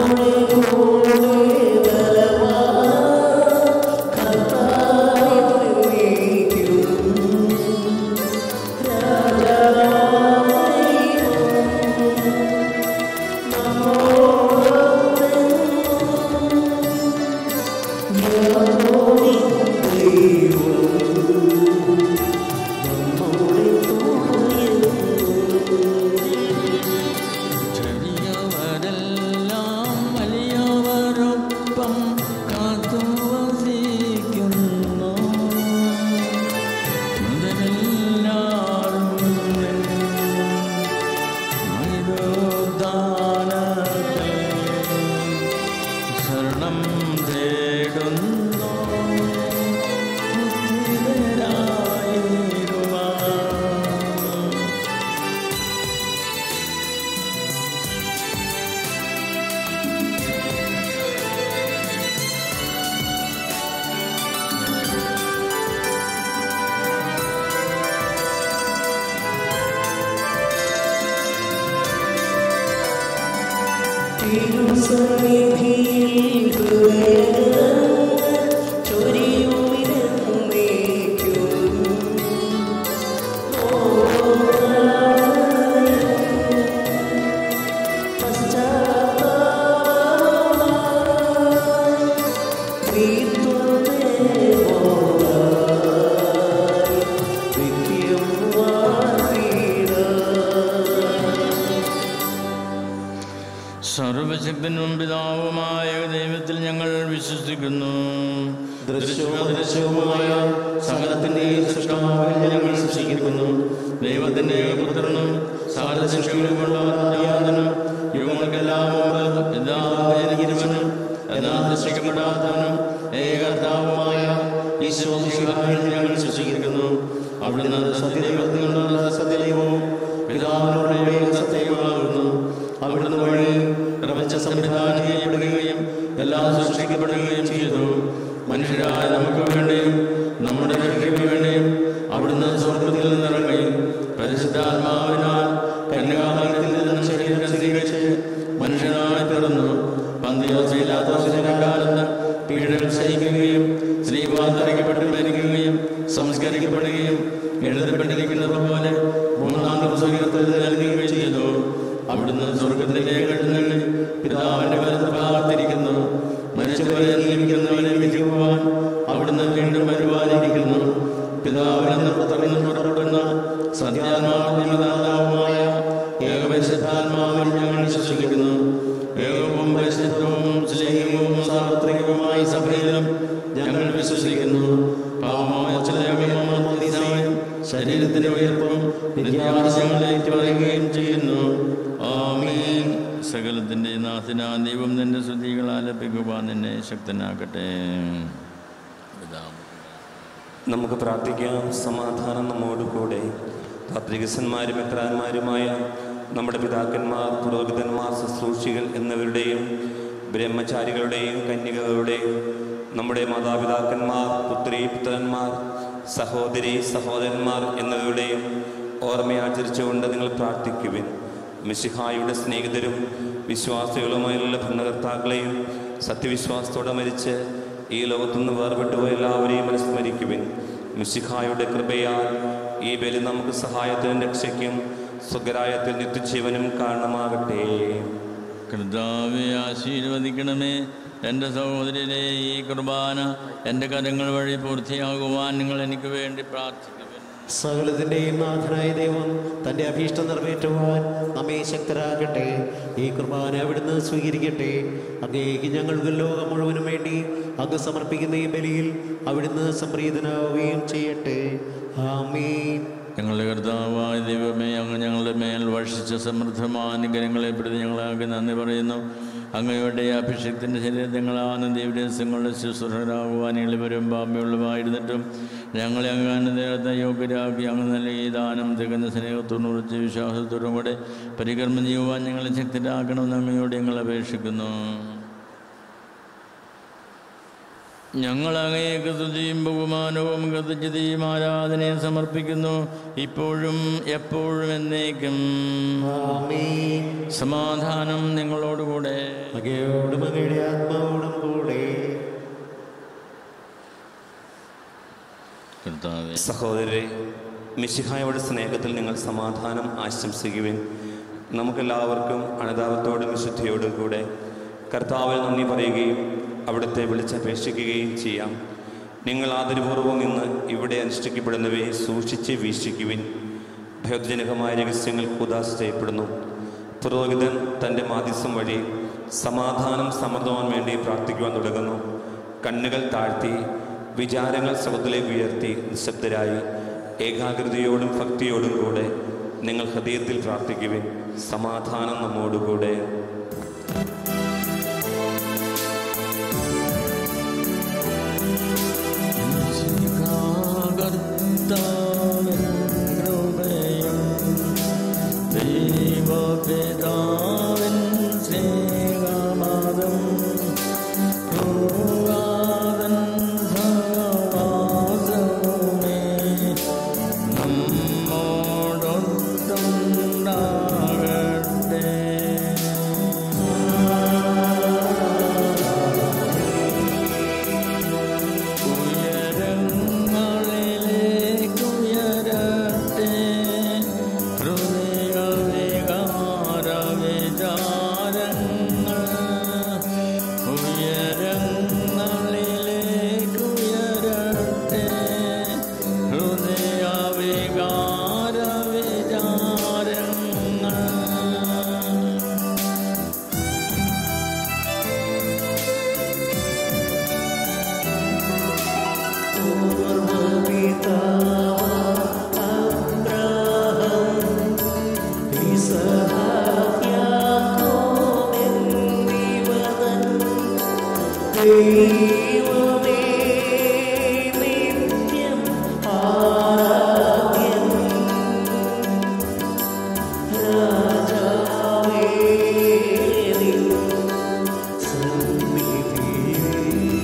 ചെറിയവരെല്ലാം വലിയവരൊപ്പം കാത്തു വസിക്കുന്നു മുതലെല്ലാരും മൈതോദാനത്തെ ശരണം തേടുന്നു മുക്തിതരായിരുവാൻ സർവശക്തനും പിതാവുമായ ദൈവത്തിൽ ഞങ്ങൾ വിശ്വസിക്കുന്നു ദൃശ്യവും അദൃശ്യവുമായ സകലത്തിന്റെയും സൃഷ്ടാവിൽ ഞങ്ങൾ വിശ്വസിക്കുന്നു ദൈവത്തിന്റെ പുത്രനും സകല ശിക്ഷകളുമുള്ള യാതനും യുഗങ്ങൾക്കെല്ലാം മുമ്പ് പിതാവിനും എന്നാൽ ദൃഷ്ടിക്കപ്പെടാത്തവനും ഏകർത്താവുമായ ഈശോ മിശിഹായിൽ ഞങ്ങൾ വിശ്വസിക്കുന്നു അവിടുന്ന് സത്യദൈവത്തിനുള്ള സത്യദൈവവും പിതാവിനോട് സത്യവുമാകുന്നു അവിടുന്ന് വഴി പ്രപഞ്ച സംവിധാനം ചെയ്യപ്പെടുകയും എല്ലാം സൃഷ്ടിക്കപ്പെടുകയും ചെയ്തു മനുഷ്യരായ നമുക്ക് വേണ്ടിയും നമ്മുടെ രക്ഷയ്ക്ക് വേണ്ടിയും അവിടുന്ന് സ്വർഗത്തിൽ നിന്നിറങ്ങി പരിശുദ്ധാത്മാവിനാൽ കന്യകാമരത്തിൽ നിന്നും ശരീരം സ്വീകരിച്ച് മനുഷ്യനായി പിറന്നു പന്തിയോസില്ലാത്ത കാലത്ത് പീഡകൾ സഹിക്കുകയും സ്ത്രീപാന്തരിക്കപ്പെട്ട് മരിക്കുകയും സംസ്കരിക്കപ്പെടുകയും എഴുതപ്പെട്ടിരിക്കുന്നത് പോലെ മൂന്നാം ദിവസം ഉയർത്തൽ നൽകുകയും ചെയ്തു അവിടുന്ന് സ്വർഗത്തിലേക്ക് എഴുന്നള്ളി പിതാവിന്റെ വലത്ത് ഭാഗത്തിരിക്കുന്നു മരിച്ചവരെ നിയമിക്കുന്നവനെ വിധിക്കുവാൻ അവിടുന്ന് വീണ്ടും വരുവാനിരിക്കുന്നു പിതാവിൽ നിന്ന് പുത്രനിൽ പുറപ്പെടുന്ന സത്യാത്മാവുമായ ഏകപരിശുദ്ധാത്മാവിൽ ഞങ്ങൾ വിശ്വസിക്കുന്നു ഏകവും പരിശുദ്ധവും സ്നേഹവും സാർവത്രികവുമായ സഭയിലും ഞങ്ങൾ വിശ്വസിക്കുന്നു പാവമോചനയും ശരീരത്തിന്റെ ഉയർപ്പും നിത്യാവശ്യങ്ങളിലേക്ക് പറയുകയും ചെയ്യുന്നു ആമീൻ സകലത്തിന്റെ നാഥനാ ദൈവം നിന്റെ ശ്രുതികൾ ആലപിക്കുവാൻ നിന്നെ ശക്തനാക്കട്ടെ പിതാവ് നമുക്ക് പ്രാർത്ഥിക്കാം സമാധാനം നമ്മോട് കൂടെ പത്രികസന്മാരും എത്രാന്മാരുമായ നമ്മുടെ പിതാക്കന്മാർ പുരോഹിതന്മാർ ശുശ്രൂഷികൾ എന്നിവരുടെയും ബ്രഹ്മചാരികളുടെയും കന്യകകളുടെയും നമ്മുടെ മാതാപിതാക്കന്മാർ പുത്രി പുത്രന്മാർ സഹോദരി സഹോദരന്മാർ എന്നിവരുടെയും ഓർമ്മയാചരിച്ചുകൊണ്ട് നിങ്ങൾ പ്രാർത്ഥിക്കുവിൻ മിശിഹായുടെ സ്നേഹിതരും വിശ്വാസികളുമായുള്ള ഭരണകർത്താക്കളെയും സത്യവിശ്വാസത്തോടെ മരിച്ച് ഈ ലോകത്തുനിന്ന് വേർപെട്ടുപോയ എല്ലാവരെയും അനുസ്മരിക്കുവിൻ മിശിഹായുടെ കൃപയാൽ ഈ ബലി നമുക്ക് സഹായത്തിനും രക്ഷയ്ക്കും സ്വഗരായത്തിൽ നിത്യജീവനും കാരണമാകട്ടെ കർത്താവെ ആശീർവദിക്കണമേ എൻ്റെ സഹോദരനെ ഈ കുർബാന എൻ്റെ കരങ്ങൾ വഴി പൂർത്തിയാകുവാൻ നിങ്ങൾ എനിക്ക് വേണ്ടി പ്രാർത്ഥിക്കുവിൻ സകലത്തിന്റെയും നാഥനായ ദൈവം തന്റെ അഭീഷ്ടം നിറവേറ്റുവാൻ നമ്മെ ശക്തരാകട്ടെ ഈ കുർബാന അവിടുന്ന് സ്വീകരിക്കട്ടെ അങ്ങേക്ക് ഞങ്ങൾക്ക് ലോകം മുഴുവനും വേണ്ടി അങ്ങ് സമർപ്പിക്കുന്ന ഈ ബലിയിൽ അവിടുന്ന് സംപ്രീതനാവുകയും ചെയ്യട്ടെ ആമീൻ ഞങ്ങളുടെ കർത്താവായ ദൈവമേ അങ്ങ് ഞങ്ങളുടെ മേൽ വർഷിച്ച സമൃദ്ധമാനുഗ്രഹങ്ങളെ പ്രതി ഞങ്ങളാകെ നന്ദി പറയുന്നു അങ്ങയുടെ അഭിഷേകത്തിൻ്റെ ശരീരങ്ങളാണ് ദൈവരഹസ്യങ്ങളുടെ ശുശ്രൂഷരാകുവാൻ എളിവരും പാമ്പയുള്ളമായിരുന്നിട്ടും ഞങ്ങളെ അങ്ങ് നേരത്തെ യോഗ്യരാക്കി അങ്ങ് നൽകിയ ദാനം തികഞ്ഞ സ്നേഹത്തോടും ഉറച്ച വിശ്വാസത്തോടും കൂടെ പരികർമ്മം ചെയ്യുവാൻ ഞങ്ങളെ ശക്തരാക്കണമെന്ന് അങ്ങയോട് ഞങ്ങൾ അപേക്ഷിക്കുന്നു ഞങ്ങൾ അങ്ങേക്ക് സ്തുതിയും ബഹുമാനവും ഗതജ്ഞതയും ആരാധനയും സമർപ്പിക്കുന്നു ഇപ്പോഴും എപ്പോഴും എന്നേക്കും ആമേൻ സമാധാനം നിങ്ങളോടുകൂടെ അങ്ങയോടും അങ്ങയുടെ ആത്മാവോടും കൂടെ കർത്താവെ സഹോദരരെ മിശിഹായുടെ സ്നേഹത്തിൽ നിങ്ങൾ സമാധാനം ആശംസിക്കുവിൻ നമുക്കെല്ലാവർക്കും അനതാപത്തോടും വിശുദ്ധിയോടും കൂടെ കർത്താവിൽ നന്ദി പറയുകയും അവിടുത്തെ വിളിച്ചപേക്ഷിക്കുകയും ചെയ്യാം നിങ്ങൾ ആദരപൂർവ്വം ഇന്ന് ഇവിടെ അനുഷ്ഠിക്കപ്പെടുന്നവയെ സൂക്ഷിച്ച് വീക്ഷിക്കുവിൻ ഭയോജനകമായ രഹസ്യങ്ങൾ കുദാശ ചെയ്യപ്പെടുന്നു പുരോഹിതൻ തൻ്റെ മാധ്യസ്ഥം വഴി സമാധാനം സമൃദ്ധമാൻ വേണ്ടി പ്രാർത്ഥിക്കുവാൻ തുടങ്ങുന്നു കണ്ണുകൾ താഴ്ത്തി വിചാരങ്ങൾ സ്വത്തിലേക്ക് ഉയർത്തി നിശബ്ദരായി ഏകാഗ്രതയോടും ഭക്തിയോടും കൂടെ നിങ്ങൾ ഹൃദയത്തിൽ പ്രാർത്ഥിക്കുവിൻ സമാധാനം നമ്മോടുകൂടെ കർത്താവിൻ കൃപയും ദൈവപിതാവിൻ സ്നേഹമാതും ഭൂവാദൻ സഹവാസവുമേ നമ്മോടൊത്തുണ്ടാകട്ടെ ഉയരങ്ങളിലേക്കുയരട്ടെ ഹൃദയവികാര വിചാരങ്ങൾ ഉയരങ്ങളിലേക്കുയരട്ടെ ഹൃദയവികാര വിചാരങ്ങൾ ദൈവമേ നിത്യം ആരാധ്യൻ രാജാവേ നിൻ സന്നിധിയിൽ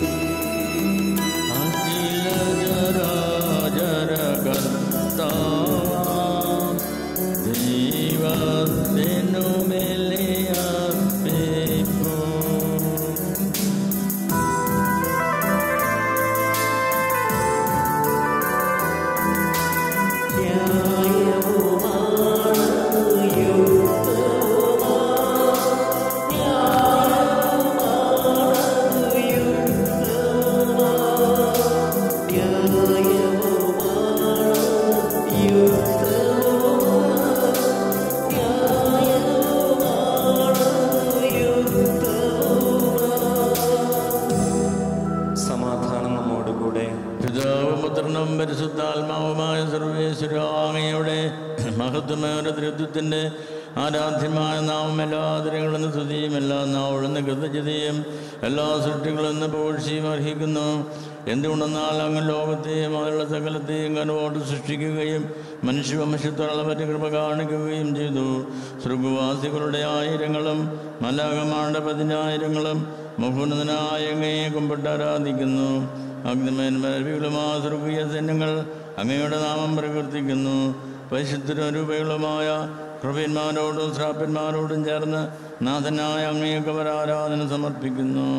സമാധാനം നമ്മോടുകൂടെ പിതാവും പുത്രനും പരിശുദ്ധാത്മാവുമായ സർവേശ്വരാങ്ങയുടെ മഹത്വമേറെ തൃത്വത്തിൻ്റെ ആരാധ്യമായ നാമം എല്ലാ ആദരങ്ങളും സ്തുതിയും എല്ലാ നാവുകളും കൃതജ്ഞതയും എല്ലാ സൃഷ്ടികളും എന്ന് പോഴ്ചയും അർഹിക്കുന്നു എന്തുകൊണ്ടെന്നാൽ അങ്ങ് ലോകത്തെയും അതിലുള്ള സകലത്തെയും കനവോട് സൃഷ്ടിക്കുകയും മനുഷ്യവംശത്തോടുള്ള പറ്റി കൃപ കാണിക്കുകയും ചെയ്തു സൃഗുവാസികളുടെ ആയിരങ്ങളും മലാകമാരുടെ പതിനായിരങ്ങളും മുഹുനതനായ അങ്ങയെ കുമ്പിട്ട് ആരാധിക്കുന്നു അഗ്നിമേന്മരവികളുമായ സ്വർഗീയ സൈന്യങ്ങൾ അങ്ങയുടെ നാമം പ്രകീർത്തിക്കുന്നു പരിശുദ്ധരൂപകളുമായ കൃപന്മാരോടും ശ്രാപ്പന്മാരോടും ചേർന്ന് നാഥനായ അങ്ങേക്ക് അവർ ആരാധന സമർപ്പിക്കുന്നു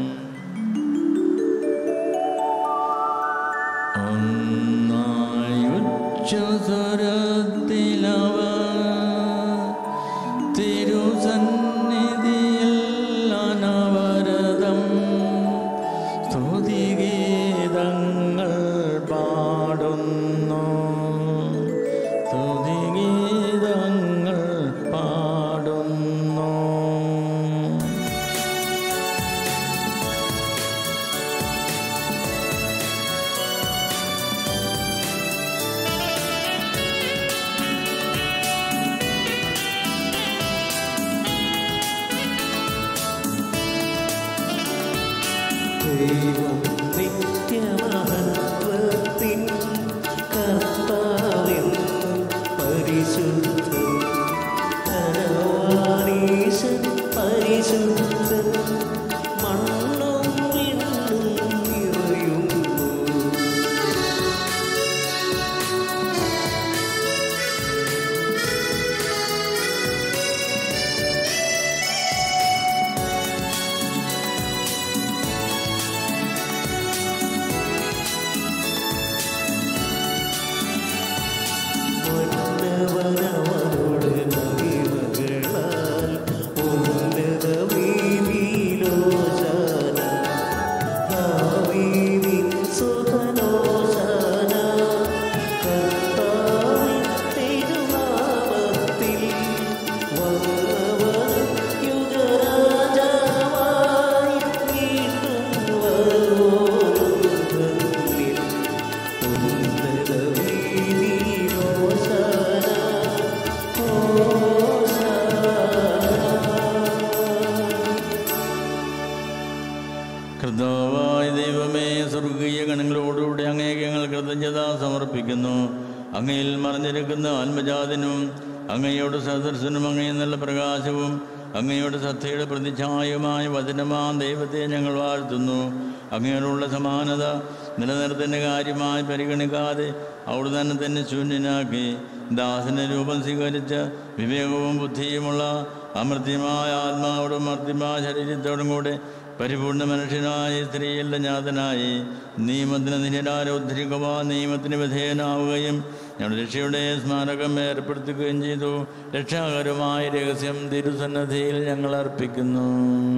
ഒന്നായുച്ചസ്വരത്തിലവ തിരുസന്നിധിയിൽ അനവരതം സ്തുതിഗീതങ്ങൾ പാടുന്നു സ്തുതിഗീതങ്ങൾ പാടുന്നു ദൈവം നിത്യമഹത്വത്തിൻ കർത്താവിൻ പരിശുദ്ധൻ ധനവാനീശൻ പരിശുദ്ധൻ മണ്ണും വിണ്ണും നിറഞ്ഞവൻ കർത്താവായ ദൈവമേ സ്വർഗീയ ഗണങ്ങളോടുകൂടി അങ്ങേക്ക് ഞങ്ങൾ കൃതജ്ഞത സമർപ്പിക്കുന്നു അങ്ങയിൽ മറഞ്ഞിരിക്കുന്ന ആത്മജാതനും അങ്ങയോട് സദർശനും അങ്ങയെ നല്ല പ്രകാശവും അങ്ങയുടെ സത്യയുടെ പ്രതിച്ഛായമായ വചനമാം ദൈവത്തെ ഞങ്ങൾ വാഴ്ത്തുന്നു അങ്ങയോടുള്ള സമാനത നിലനിർത്തുന്ന കാര്യമായി പരിഗണിക്കാതെ അവിടെ തന്നെ തന്നെ ശൂന്യനാക്കി ദാസന്റെ രൂപം സ്വീകരിച്ച് വിവേകവും ബുദ്ധിയുമുള്ള അമർത്യമായ ആത്മാവോടും മർത്യമായ ശരീരത്തോടും കൂടെ പരിപൂർണ മനുഷ്യനായി സ്ത്രീയല്ല ഞാതനായി നിയമത്തിന് നിരാര ഉദ്ധരിക്കുവാൻ നിയമത്തിന് വിധേയനാവുകയും ഞങ്ങളുടെ രക്ഷയുടെ സ്മാരകം ഏർപ്പെടുത്തുകയും ചെയ്തു രക്ഷാകരമായ രഹസ്യം തിരുസന്നധിയിൽ ഞങ്ങൾ അർപ്പിക്കുന്നു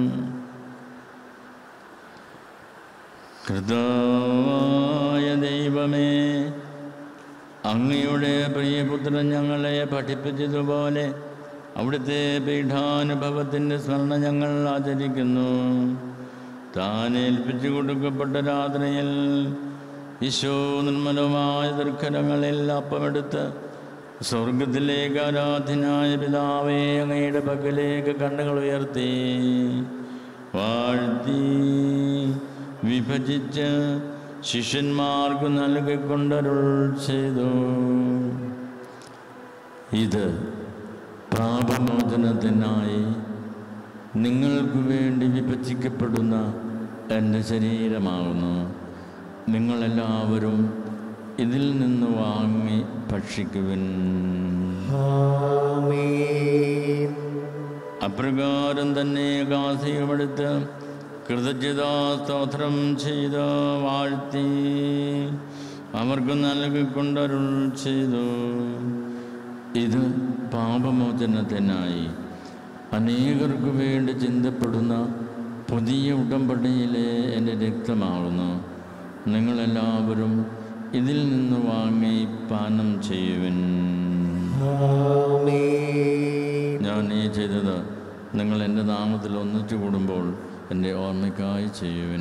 കൃതാവായ ദൈവമേ അങ്ങയുടെ പ്രിയപുത്രൻ ഞങ്ങളെ പഠിപ്പിച്ചതുപോലെ അവിടുത്തെ പീഠാനുഭവത്തിൻ്റെ സ്മരണ ഞങ്ങൾ ആചരിക്കുന്നു താൻ ഏൽപ്പിച്ചു കൊടുക്കപ്പെട്ട രാത്രിയിൽ ഈശോ നിർമ്മലമായ ദുർഘടങ്ങളിൽ അപ്പമെടുത്ത് സ്വർഗത്തിലേക്ക് ആരാധനായ പിതാവേ അങ്ങയുടെ പക്കലേക്ക് കണ്ണുകൾ ഉയർത്തി വാഴ്ത്തി വിഭജിച്ച് ശിഷ്യന്മാർക്ക് നൽകിക്കൊണ്ടരുൾ ചെയ്തു ഇത് പാപമോചനത്തിനായി നിങ്ങൾക്ക് വേണ്ടി വിഭജിക്കപ്പെടുന്ന എൻ്റെ ശരീരമാകുന്നു നിങ്ങളെല്ലാവരും ഇതിൽ നിന്ന് വാങ്ങി ഭക്ഷിക്കുവിൻ ആമേൻ അപ്രകാരം തന്നെ കാസിയുമെടുത്ത് കൃതജ്ഞതാ സ്തോത്രം ചെയ്ത് വാഴ്ത്തി അവർക്ക് നൽകിക്കൊണ്ടരുൾ ചെയ്തു ഇത് പാപമോചനത്തിനായി അനേകർക്ക് വേണ്ടി ചിന്തപ്പെടുന്ന പുതിയ ഉടമ്പടിയിലെ എൻ്റെ രക്തമാകുന്നു നിങ്ങളെല്ലാവരും ഇതിൽ നിന്ന് വാങ്ങി പാനം ചെയ്യുവിൻ ആമേൻ ഞാൻ ഈ ചെയ്തത് നിങ്ങൾ എൻ്റെ നാമത്തിൽ ഒന്നിച്ചു കൂടുമ്പോൾ എൻ്റെ ഓർമ്മയ്ക്കായി ചെയ്യുവിൻ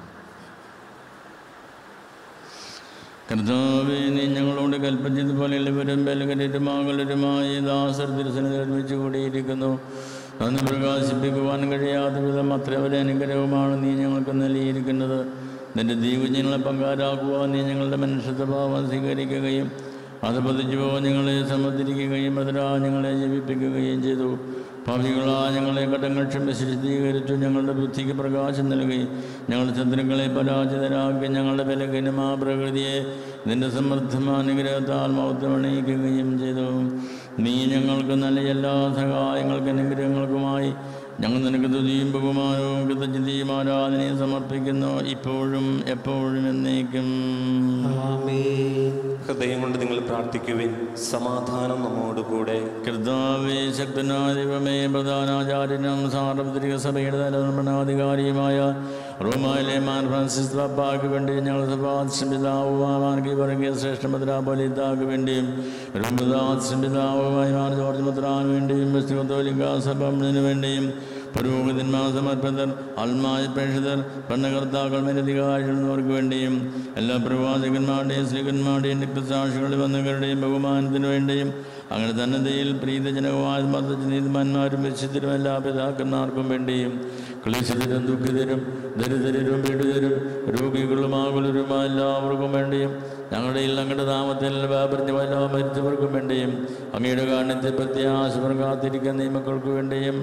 കർത്താവേ നീ ഞങ്ങളോട് കൽപ്പിച്ചതുപോലെ ഇവരും ബലകരരുമാകലരുമായി ദാസർ തിരുസനത്തിൽ ഒരുമിച്ച് കൂടിയിരിക്കുന്നു അന്ന് പ്രകാശിപ്പിക്കുവാൻ കഴിയാത്ത വിധം അത്ര വലിയ അനുഗ്രഹമാണ് നീ ഞങ്ങൾക്ക് നൽകിയിരിക്കുന്നത് നിന്റെ ദീപജനങ്ങളെ പങ്കാരാക്കുവാൻ നീ ഞങ്ങളുടെ മനുഷ്യത്വഭാവം സ്വീകരിക്കുകയും അത് പതിച്ചു പോകാൻ ഞങ്ങളെ സമ്മതിരിക്കുകയും അതിരാ ഞങ്ങളെ ജീവിപ്പിക്കുകയും ചെയ്തു ഭാവികളാ ഞങ്ങളെ കടങ്ങൾ വിശദീകരിച്ചു ഞങ്ങളുടെ ബുദ്ധിക്ക് പ്രകാശം നൽകി ഞങ്ങളുടെ ശത്രുക്കളെ പരാജിതരാക്കി ഞങ്ങളുടെ ബലഹീനമാ പ്രകൃതിയെ നിന്റെ സമൃദ്ധമാനുഗ്രഹത്താൽ മൗത്തമണിയിക്കുകയും ചെയ്തു നീ ഞങ്ങൾക്ക് നല്ല എല്ലാ സഹായങ്ങൾക്ക് അനുഗ്രഹങ്ങൾക്കുമായി ഞങ്ങൾ നിനക്ക് തുതിയും ബഹുമാനവും കൃതജ്ഞതയും ആരാധനയും സമർപ്പിക്കുന്നു ഇപ്പോഴും എപ്പോഴും എന്നേക്കും ആമേൻ ഹൃദയം കൊണ്ട് നിങ്ങൾ പ്രാർത്ഥിക്കുവിൻ സമാധാനം നമ്മോടുകൂടെ കർത്താവേ ശക്തനായ ദൈവമേ പ്രധാനാചാര്യനും സാർവത്രിക സഭയുടെ തലമുറണാധികാരിയുമായ റോമായിലെ മാർ ഫ്രാൻസിസ് പാപ്പാക്ക് വേണ്ടി ഞങ്ങൾ സഭാശ്രമിതാവുമാർക്ക് പറകിയ ശ്രേഷ്ഠ മുദ്രാപോലിത്താക്ക് വേണ്ടിയും ബ്രഹ്മദാശ്രമിതാവുമായി മാർ ജോർജ് മുദ്രാന് വേണ്ടിയും വിസ്തുത്തോലിക്ക സഭത്തിന് വേണ്ടിയും പുരോഹിതന്മാർ സമർപ്പിതർ ആത്മായ പ്രേക്ഷിതർ ഭരണകർത്താക്കൾ മേലധികാരികൾക്ക് വേണ്ടിയും എല്ലാ പ്രവാചകന്മാരുടെയും സ്ത്രീകന്മാരുടെയും രക്തസാക്ഷികളിൽ വന്നവരുടെയും ബഹുമാനത്തിനു വേണ്ടിയും അങ്ങനെ തന്നതയിൽ പ്രീതജനകമായ മർദ്ദിച്ച നീതിമാന്മാരും വിശുദ്ധരും എല്ലാ പിതാക്കന്മാർക്കും വേണ്ടിയും ക്ലേശിതരും ദുഃഖിതരും ദരിദ്രരും പീഡിതരും രോഗികളുമാകുലരുമായ എല്ലാവർക്കും വേണ്ടിയും ഞങ്ങളുടെ ഞങ്ങളുടെ നാമത്തിൽ വ്യാപരിച്ച് വല്ല മരിച്ചവർക്കും വേണ്ടിയും അങ്ങയുടെ കാരണത്തെ പ്രത്യാശ കാത്തിരിക്കുന്ന ഈ മക്കൾക്ക് വേണ്ടിയും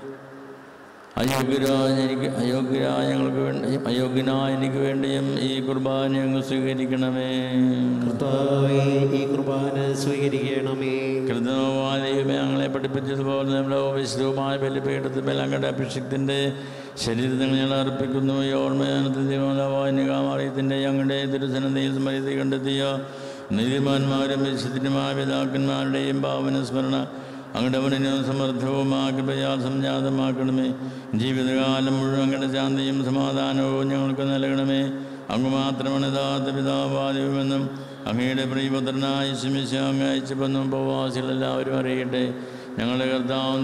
അയോഗ്യരായ എനിക്ക് അയോഗ്യരായ ഞങ്ങൾക്ക് വേണ്ടിയും അയോഗ്യനായ എനിക്ക് വേണ്ടിയും ഈ കുർബാന അങ്ങ് സ്വീകരിക്കണമേ കർത്താവേ ഈ കുർബാന സ്വീകരിക്കണമേ കൃതമായ ദൈവമേ ഞങ്ങളെ പഠിപ്പിച്ചതുപോലെ നമ്മുടെ വിശുദ്ധവുമായ ബലിപീഠത്തിൽ അങ്ങയുടെ അഭിഷേകത്തിൻ്റെ ശരീരത്തിൽ ഞങ്ങൾ അർപ്പിക്കുന്നു ഈ ഓർമ്മയാനത്തിൽ ദൈവമാറിയത്തിൻ്റെ ഞങ്ങളുടെ തിരുസനതയിൽ സ്മരിതി കണ്ടെത്തിയ നീതിമാന്മാരും വിശുദ്ധനുമായ പിതാക്കന്മാരുടെയും ഭാവന സ്മരണ അങ്ങയുടെ അവനും സമർത്ഥവുമായ കൃപയാൽ സംജാതമാക്കണമേ ജീവിതകാലം മുഴുവൻ അങ്ങയുടെ ശാന്തിയും സമാധാനവും ഞങ്ങൾക്ക് നൽകണമേ അങ്ങ് മാത്രമാണ് യഥാർത്ഥ പിതാവാദിവമെന്നും അങ്ങയുടെ പ്രിയപുത്രനായ ശിമിശ അങ്ങ് അയച്ചുവെന്നും ഉപവാസികളെല്ലാവരും അറിയട്ടെ ഞങ്ങളുടെ കർത്താവും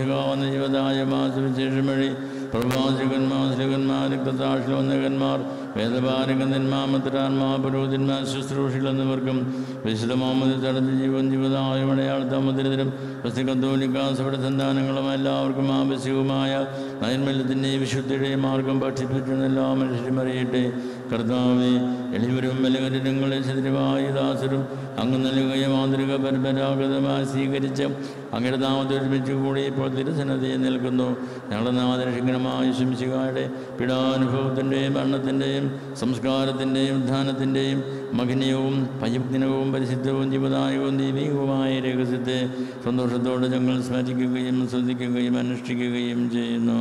ദൈവമാമസികാവുന്ന ജീവദായമാ സുവിശേഷം വഴി പ്രവാചകന്മാർ ശ്രീകന്മാർ രക്തസാക്ഷികൾ വന്നകന്മാർ വേദപാരകന്മാമത്തരാന്മാ പുരോഹിതന്മാർ ശുശ്രൂഷികൾ എന്നിവർക്കും വിശുദ്ധ മുഹമ്മദ് തടഞ്ഞ ജീവൻ ജീവതായും അടയാളത്താമത്തിനെതിരും കത്തോലിക്കാസയുടെ സന്താനങ്ങളും എല്ലാവർക്കും ആവശ്യവുമായ നൈർമല്യത്തിൻ്റെയും വിശുദ്ധിയുടെയും മാർഗം പഠിപ്പിച്ചെന്ന് എല്ലാ മനുഷ്യരും അറിയട്ടെ കർത്താവെ എളിവരും ബലകരങ്ങളെ ശത്രുവായ ദാസരും അങ്ങ് നൽകുകയും മാതൃക പരമ്പരാഗതമായി സ്വീകരിച്ച് അങ്ങയുടെ നാമത്തെ ഒരുമിച്ച് കൂടി ഇപ്പോൾ തിരുസന്നതയിൽ നിൽക്കുന്നു ഞങ്ങളുടെ നാമദർശകരമായ ശംശികായുടെ പീഡാനുഭവത്തിൻ്റെയും മരണത്തിൻ്റെയും സംസ്കാരത്തിൻ്റെയും ഉദ്ധാനത്തിൻ്റെയും മഹനീയവും ഭയജ്ഞനവും പരിശുദ്ധവും ജീവദായകവും ദൈവികവുമായ രഹസ്യത്തെ സന്തോഷത്തോടെ ഞങ്ങൾ സ്മരിക്കുകയും ശ്രദ്ധിക്കുകയും അനുഷ്ഠിക്കുകയും ചെയ്യുന്നു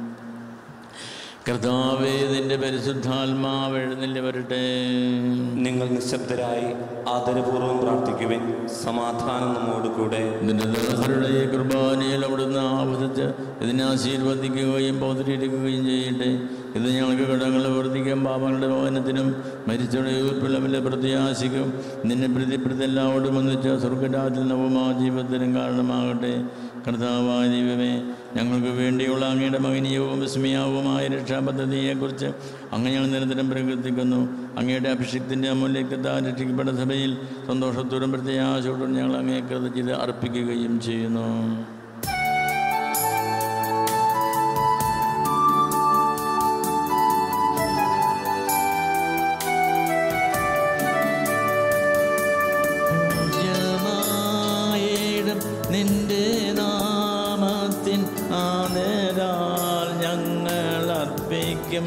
കർത്താവേ നിന്റെ പരിശുദ്ധാത്മാവ് എഴുന്നള്ളി വരട്ടെ നിങ്ങൾ നിശബ്ദരായി ആദരപൂർവ്വം പ്രാർത്ഥിക്കുവിൻ സമാധാനം നമ്മോട് കൂടെ നിന്റെ ദാസരുടെ ഈ കുർബാനയിൽ അവിടുന്ന് ആവസിച്ച് ഇതിനെ ആശീർവദിക്കുകയും പൗത്രീകരിക്കുകയും ചെയ്യട്ടെ ഇത് ഞങ്ങൾക്ക് കടങ്ങളുടെ വർദ്ധിക്കും പാപങ്ങളുടെ ഭവനത്തിനും മരിച്ചവരുടെ ഉയർപ്പിളവിലെ പ്രത്യാശിക്കും നിന്നെ പ്രതിപ്പെടുത്തി എല്ലാവരോടും ഒന്നിച്ച് സ്വർഗരാജിൽ നവമാ ജീവിതത്തിനും കാരണമാകട്ടെ കർത്താവായ ദൈവമേ ഞങ്ങൾക്ക് വേണ്ടിയുള്ള അങ്ങയുടെ മഹനീയവും വിസ്മയാവുമായ രക്ഷാപദ്ധതിയെക്കുറിച്ച് അങ്ങ് ഞങ്ങൾ നിരന്തരം പ്രകീർത്തിക്കുന്നു അങ്ങയുടെ അഭിഷേകത്തിൻ്റെ അമൂല്യത്താൽ രക്ഷിക്കപ്പെട്ട സഭയിൽ സന്തോഷത്തോടും പ്രത്യാശയോടും ഞങ്ങൾ അങ്ങേ കൃതജ്ഞത അർപ്പിക്കുകയും ചെയ്യുന്നു പൂജ്യമായിടും നിന്റെ നാമത്തിൻ ആനരാൽ ഞങ്ങൾ അർപ്പിക്കും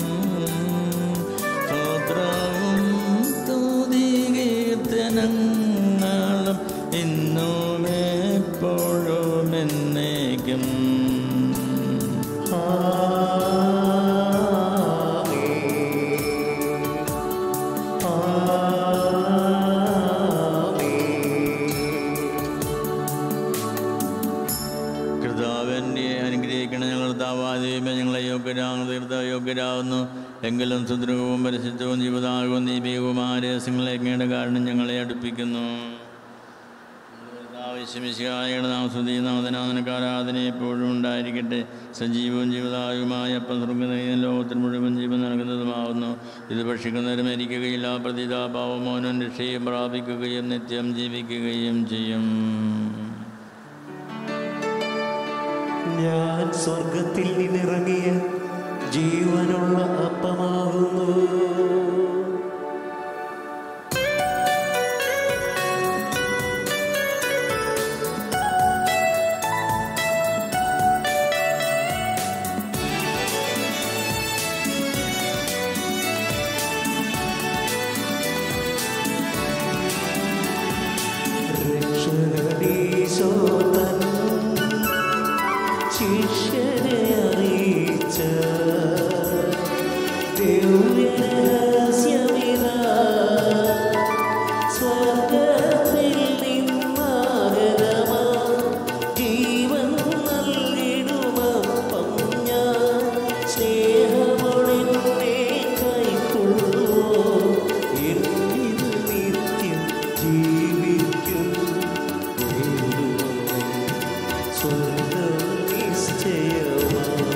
സ്തോത്രവും സ്തുതി കീർത്തനങ്ങളും ഇന്നും എപ്പോഴും എന്നേക്കും കർത്താവിൻ്റെ അനുഗ്രഹിക്കണം ഞങ്ങൾ താവാദീപ ഞങ്ങളെ യോഗ്യരാകുന്ന തീർത്ഥ യോഗ്യരാകുന്നു എങ്കിലും സുദൃഢവും പരിശുദ്ധവും ജീവതാകവും ദീപികവുമായ രഹസ്യങ്ങളെ അങ്ങയുടെ കാരണം ഞങ്ങളെ അടുപ്പിക്കുന്നു ആവശ്യമിശിയായുടെ നാം സ്തുതി നാമതനാഥനക്ക് ആരാധന എപ്പോഴും ഉണ്ടായിരിക്കട്ടെ സജീവവും ജീവതായുമായ അപ്പം സ്വർഗനീയ ലോകത്തിൽ മുഴുവൻ ജീവൻ നൽകുന്നതുമാവുന്നു ഇത് ഭക്ഷിക്കുന്നവരും മരിക്കുകയില്ല പ്രതിതാപാവമോനും രക്ഷയും പ്രാപിക്കുകയും നിത്യം ജീവിക്കുകയും ചെയ്യും ഞാൻ സ്വർഗത്തിൽ നിന്നിറങ്ങിയ ജീവനുള്ള അപ്പമാകുന്നു രക്ഷകനീശോതൻ ശിഷ്യനെ അറിയിച്ച ദിവ്യരഹസ്യമിതാ. സ്വർഗ്ഗത്തിൽ നിന്നാഗതമാ ജീവൻ നൽകിടുമപ്പം ഞാൻ. സ്നേഹമൊടെന്നെ കൈക്കൊള്ളുവോ? എന്നിൽ നിത്യം ജീവിക്കും സ്വർഗം നിശ്ചയമാണ്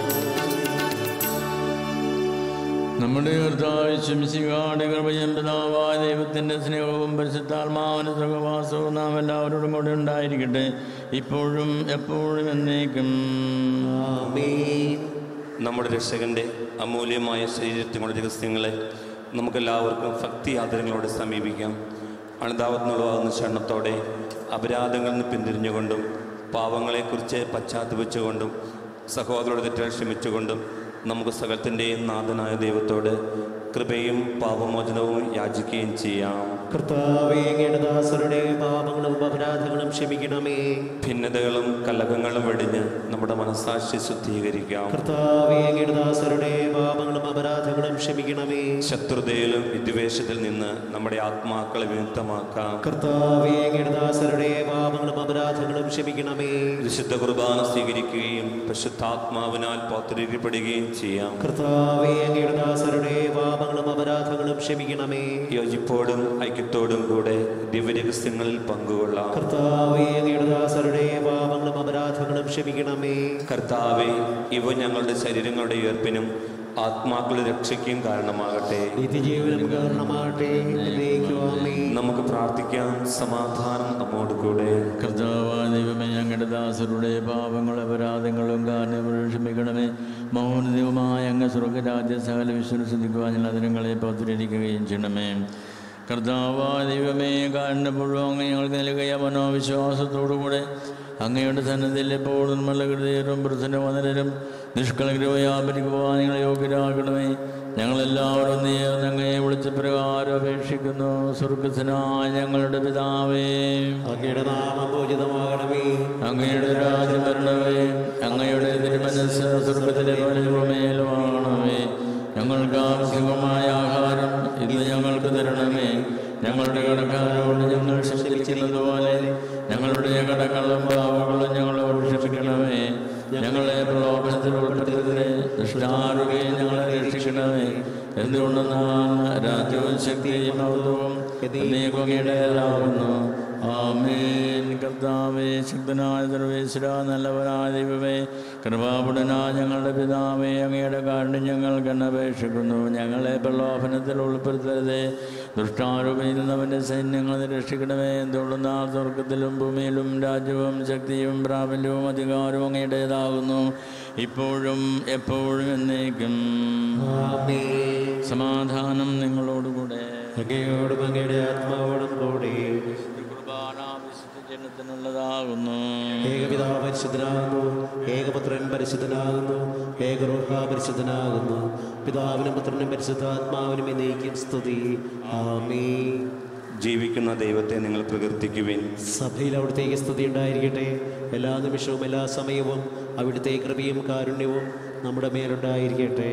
നമ്മുടെ കർത്താവ് ശംസികാട് കൃപയും പിതാവായ ദൈവത്തിൻ്റെ സ്നേഹവും പരിശുദ്ധാത്മാവിൻ്റെ സുഖവാസവും നാം എല്ലാവരോടും കൂടെ ഉണ്ടായിരിക്കട്ടെ ഇപ്പോഴും എപ്പോഴും എന്നേക്കും ആമേൻ നമ്മുടെ രക്ഷകന്റെ അമൂല്യമായ ശരീരത്തിനുള്ള രഹസ്യങ്ങളെ നമുക്കെല്ലാവർക്കും ഭക്തി ആദരങ്ങളോടെ സമീപിക്കാം അണുതാവത്തിനുള്ളതാകുന്ന ക്ഷണത്തോടെ അപരാധങ്ങളിൽ നിന്ന് പിന്തിരിഞ്ഞുകൊണ്ടും പാവങ്ങളെക്കുറിച്ച് പശ്ചാത്തപിച്ചുകൊണ്ടും സഹോദരോട് തെറ്റാൻ ക്ഷമിച്ചുകൊണ്ടും നമുക്ക് സകലത്തിൻ്റെയും നാഥനായ ദൈവത്തോട് കൃപയും പാപമോചനവും യാചിക്കുകയും ചെയ്യാം കർത്താവേ അങ്ങയുടെ ദാസരുടെ പാപങ്ങളും അപരാധങ്ങളും ക്ഷമിക്കണമേ ഭിന്നതകളും കലഹങ്ങളും വെടിഞ്ഞ് നമ്മുടെ മനസാക്ഷി ശുദ്ധീകരിക്കാം കർത്താവേ അങ്ങയുടെ ദാസരുടെ പാപങ്ങളും അപരാധങ്ങളും ക്ഷമിക്കണമേ ശത്രുതയിലും വിദ്വേഷത്തിൽ നിന്ന് നമ്മുടെ ആത്മാക്കളെ വിമുക്തമാക്കാം കർത്താവേ അങ്ങയുടെ ദാസരുടെ പാപങ്ങളും അപരാധങ്ങളും ക്ഷമിക്കണമേ വിശുദ്ധ കുർബാന സ്വീകരിക്കുകയും പരിശുദ്ധാത്മാവിനാൽ പൗത്രീകരിക്കപ്പെടുകയും ചെയ്യാം കർത്താവേ അങ്ങയുടെ ദാസരുടെ പാപങ്ങളും അപരാധങ്ങളും ക്ഷമിക്കണമേ യോജിപ്പോടും ഐക്യത്തോടും കൂടെ ദിവ്യരഹസ്യങ്ങളിൽ പങ്കുകൊള്ളാം കർത്താവേ അങ്ങയുടെ ദാസരുടെ പാപങ്ങളും അപരാധങ്ങളും ക്ഷമിക്കണമേ കർത്താവെ ഇവ ഞങ്ങളുടെ ശരീരങ്ങളുടെ ഉയർപ്പിനും ആത്മാക്കളുടെ രക്ഷയ്ക്കും കാരണമാകട്ടെ നിത്യജീവനം കാരണമാകട്ടെ എന്നേക്കുവാമേ നമുക്ക് പ്രാർത്ഥിക്കാം സമാധാനം നമ്മോട് കൂടെ കർത്താവായ ദൈവമേ ഞങ്ങളുടെ ദാസരുടെ പാപങ്ങളും അപരാധങ്ങളും കാരണം ക്ഷമിക്കണമേ മൗനദൈവമായ അങ്ങ് സ്വർഗരാജ്യ സകല വിശ്വസിക്കുവാൻ ഞങ്ങൾ അതിനങ്ങളെ പത്തിരിക്കുകയും ചെയ്യണമേ കർത്താവായ ദൈവമേ കാരണപ്പോഴും അങ്ങ് ഞങ്ങൾക്ക് നൽകിയ മനോവിശ്വാസത്തോടുകൂടെ അങ്ങയുടെ സന്നദ്ധയിൽ എപ്പോഴും നിർമ്മല ഹൃദയരും പ്രസന്നവനരും നിഷ്കളങ്കരവയാപരിക്കുവാൻ ഞങ്ങളെ യോഗ്യരാക്കണമേ ഞങ്ങളെല്ലാവരും നേർന്ന് അങ്ങയെ വിളിച്ച പ്രകാരം അപേക്ഷിക്കുന്നു സ്വർഗസ്വനായ ഞങ്ങളുടെ പിതാവേ അങ്ങയുടെ നാമം പൂജിതമാകണമേ അങ്ങയുടെ രാജ്യം വരണമേ അങ്ങയുടെ തിരുമനസ് സ്വർഗത്തിലെ മേലുമാകണമേ ഞങ്ങൾക്ക് ആവശ്യമായ ആഹാരം ഇന്ന് ഞങ്ങൾക്ക് തരണമേ ഞങ്ങളുടെ കടക്കാരോട് ഞങ്ങൾ ക്ഷമിക്കുന്നത് പോലെ ഞങ്ങളുടെ കടകളും പാവങ്ങളും ഞങ്ങളോട് ക്ഷമിക്കണമേ ഞങ്ങളെ പ്രലോഭനത്തിൽ ഉൾപ്പെടുത്തരുതേ ദുഷ്ടാരുകെ ഞങ്ങളെ രക്ഷിക്കണമേ എന്തുകൊണ്ടെന്നാൽ രാജ്യവും ശക്തിയും മഹത്വവും എന്നേക്കുമേടേതാവുന്നു ആമേൻ കർത്താവേ ശക്തനായ സർവേശ്വര നല്ലവനായ ദൈവമേ കൃപാപുടനായ ഞങ്ങളുടെ പിതാവേ അങ്ങയുടെ കാരണി ഞങ്ങൾ കണ്ണപേക്ഷിക്കുന്നു ഞങ്ങളെ പ്രലോഭനത്തിൽ ഉൾപ്പെടുത്തരുതേ ദുഷ്ടാരൂപയിൽ നിന്നവൻ്റെ സൈന്യങ്ങളെ രക്ഷിക്കണമേ എന്തുകൊണ്ടെന്നാ സ്വർഗത്തിലും ഭൂമിയിലും രാജ്യവും ശക്തിയും പ്രാബല്യവും അധികാരവും അങ്ങയുടേതാകുന്നു ഇപ്പോഴും എപ്പോഴും എന്നേക്കും ആമേ സമാധാനം നിങ്ങളോടുകൂടെ അങ്ങയോടും അങ്ങയുടെ ആത്മാവോടും കൂടി കുർബാന വിശുദ്ധ ജനത്തിനുള്ളതാകുന്നു ഏകപിതാ പരിശുദ്ധനാകുന്നു ഏകപുത്രൻ പരിശുദ്ധനാകുന്നു ഏകറൂഹ പരിശുദ്ധനാകുന്നു പിതാവിനും പുത്രനും പരിശുദ്ധാത്മാവിനും എന്നേക്കും സ്തുതി ആമേ ജീവിക്കുന്ന ദൈവത്തെ നിങ്ങൾ പ്രകീർത്തിക്കുവിൻ സഭയിൽ അവിടുത്തേക്ക് സ്തുതി ഉണ്ടായിരിക്കട്ടെ എല്ലാ നിമിഷവും എല്ലാ സമയവും അവിടുത്തെ കൃപയും കാരുണ്യവും നമ്മുടെ മേലുണ്ടായിരിക്കട്ടെ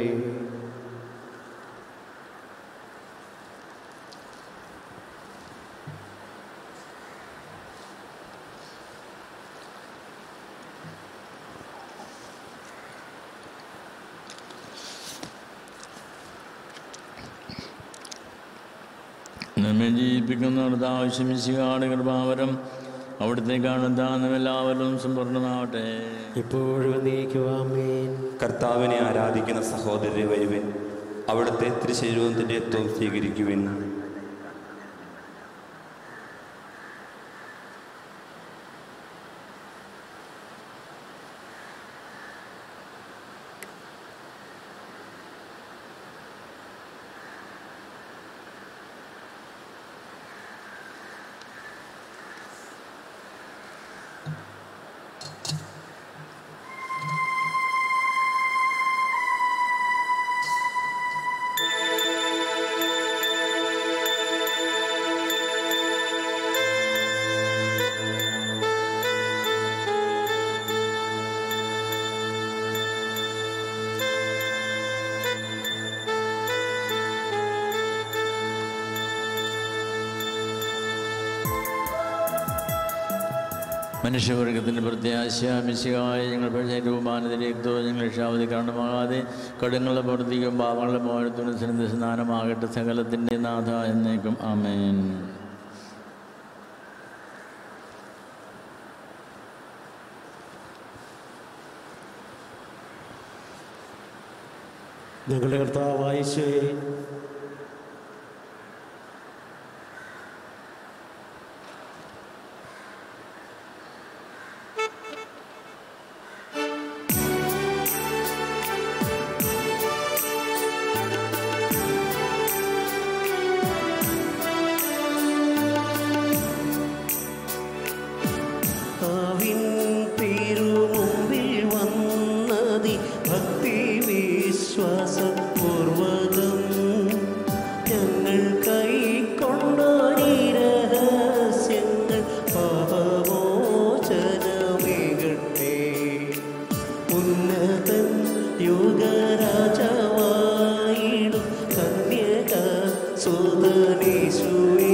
നമ്മെ ജീവിപ്പിക്കുന്നിടത്ത് ആവശ്യമിശികാട് കൃപാവരം അവിടുത്തേക്കാണ് ദാനം എല്ലാവരും സമ്പൂർണ്ണമാവട്ടെ ഇപ്പോഴും നീക്കുവാമേൻ കർത്താവിനെ ആരാധിക്കുന്ന സഹോദരരെ വരുവിൻ അവിടുത്തെ തിരുശരീരത്തിൻ്റെ ത്വം സ്വീകരിക്കുവിൻ മനുഷ്യവർഗത്തിൻ്റെ പ്രത്യാശ മിശിഹായ ഞങ്ങൾ ശരീരവുമാനത്തിലേക്കോ ഞങ്ങൾ രക്ഷാവധി കാരണമാകാതെ കടങ്ങളുടെ പ്രവർത്തിക്കും പാപങ്ങളുടെ മോചനത്തിനും സിനിധ സ്നാനമാകട്ടെ സകലത്തിൻ്റെ നാഥ എന്നേക്കും ആമേൻ ഞങ്ങളുടെ കർത്താവായ യേശുവേ കർത്താവിൻ തിരുമുമ്പിൽ വന്നതി ഭക്തി വിശ്വാസപൂർവകം ഞങ്ങൾ കൈക്കൊണ്ടൊരീ രഹസ്യങ്ങൾ പാപമോചനമേകട്ടെ ഉന്നതൻ യുഗരാജാവായിടും കന്യക സുതനീശുവേ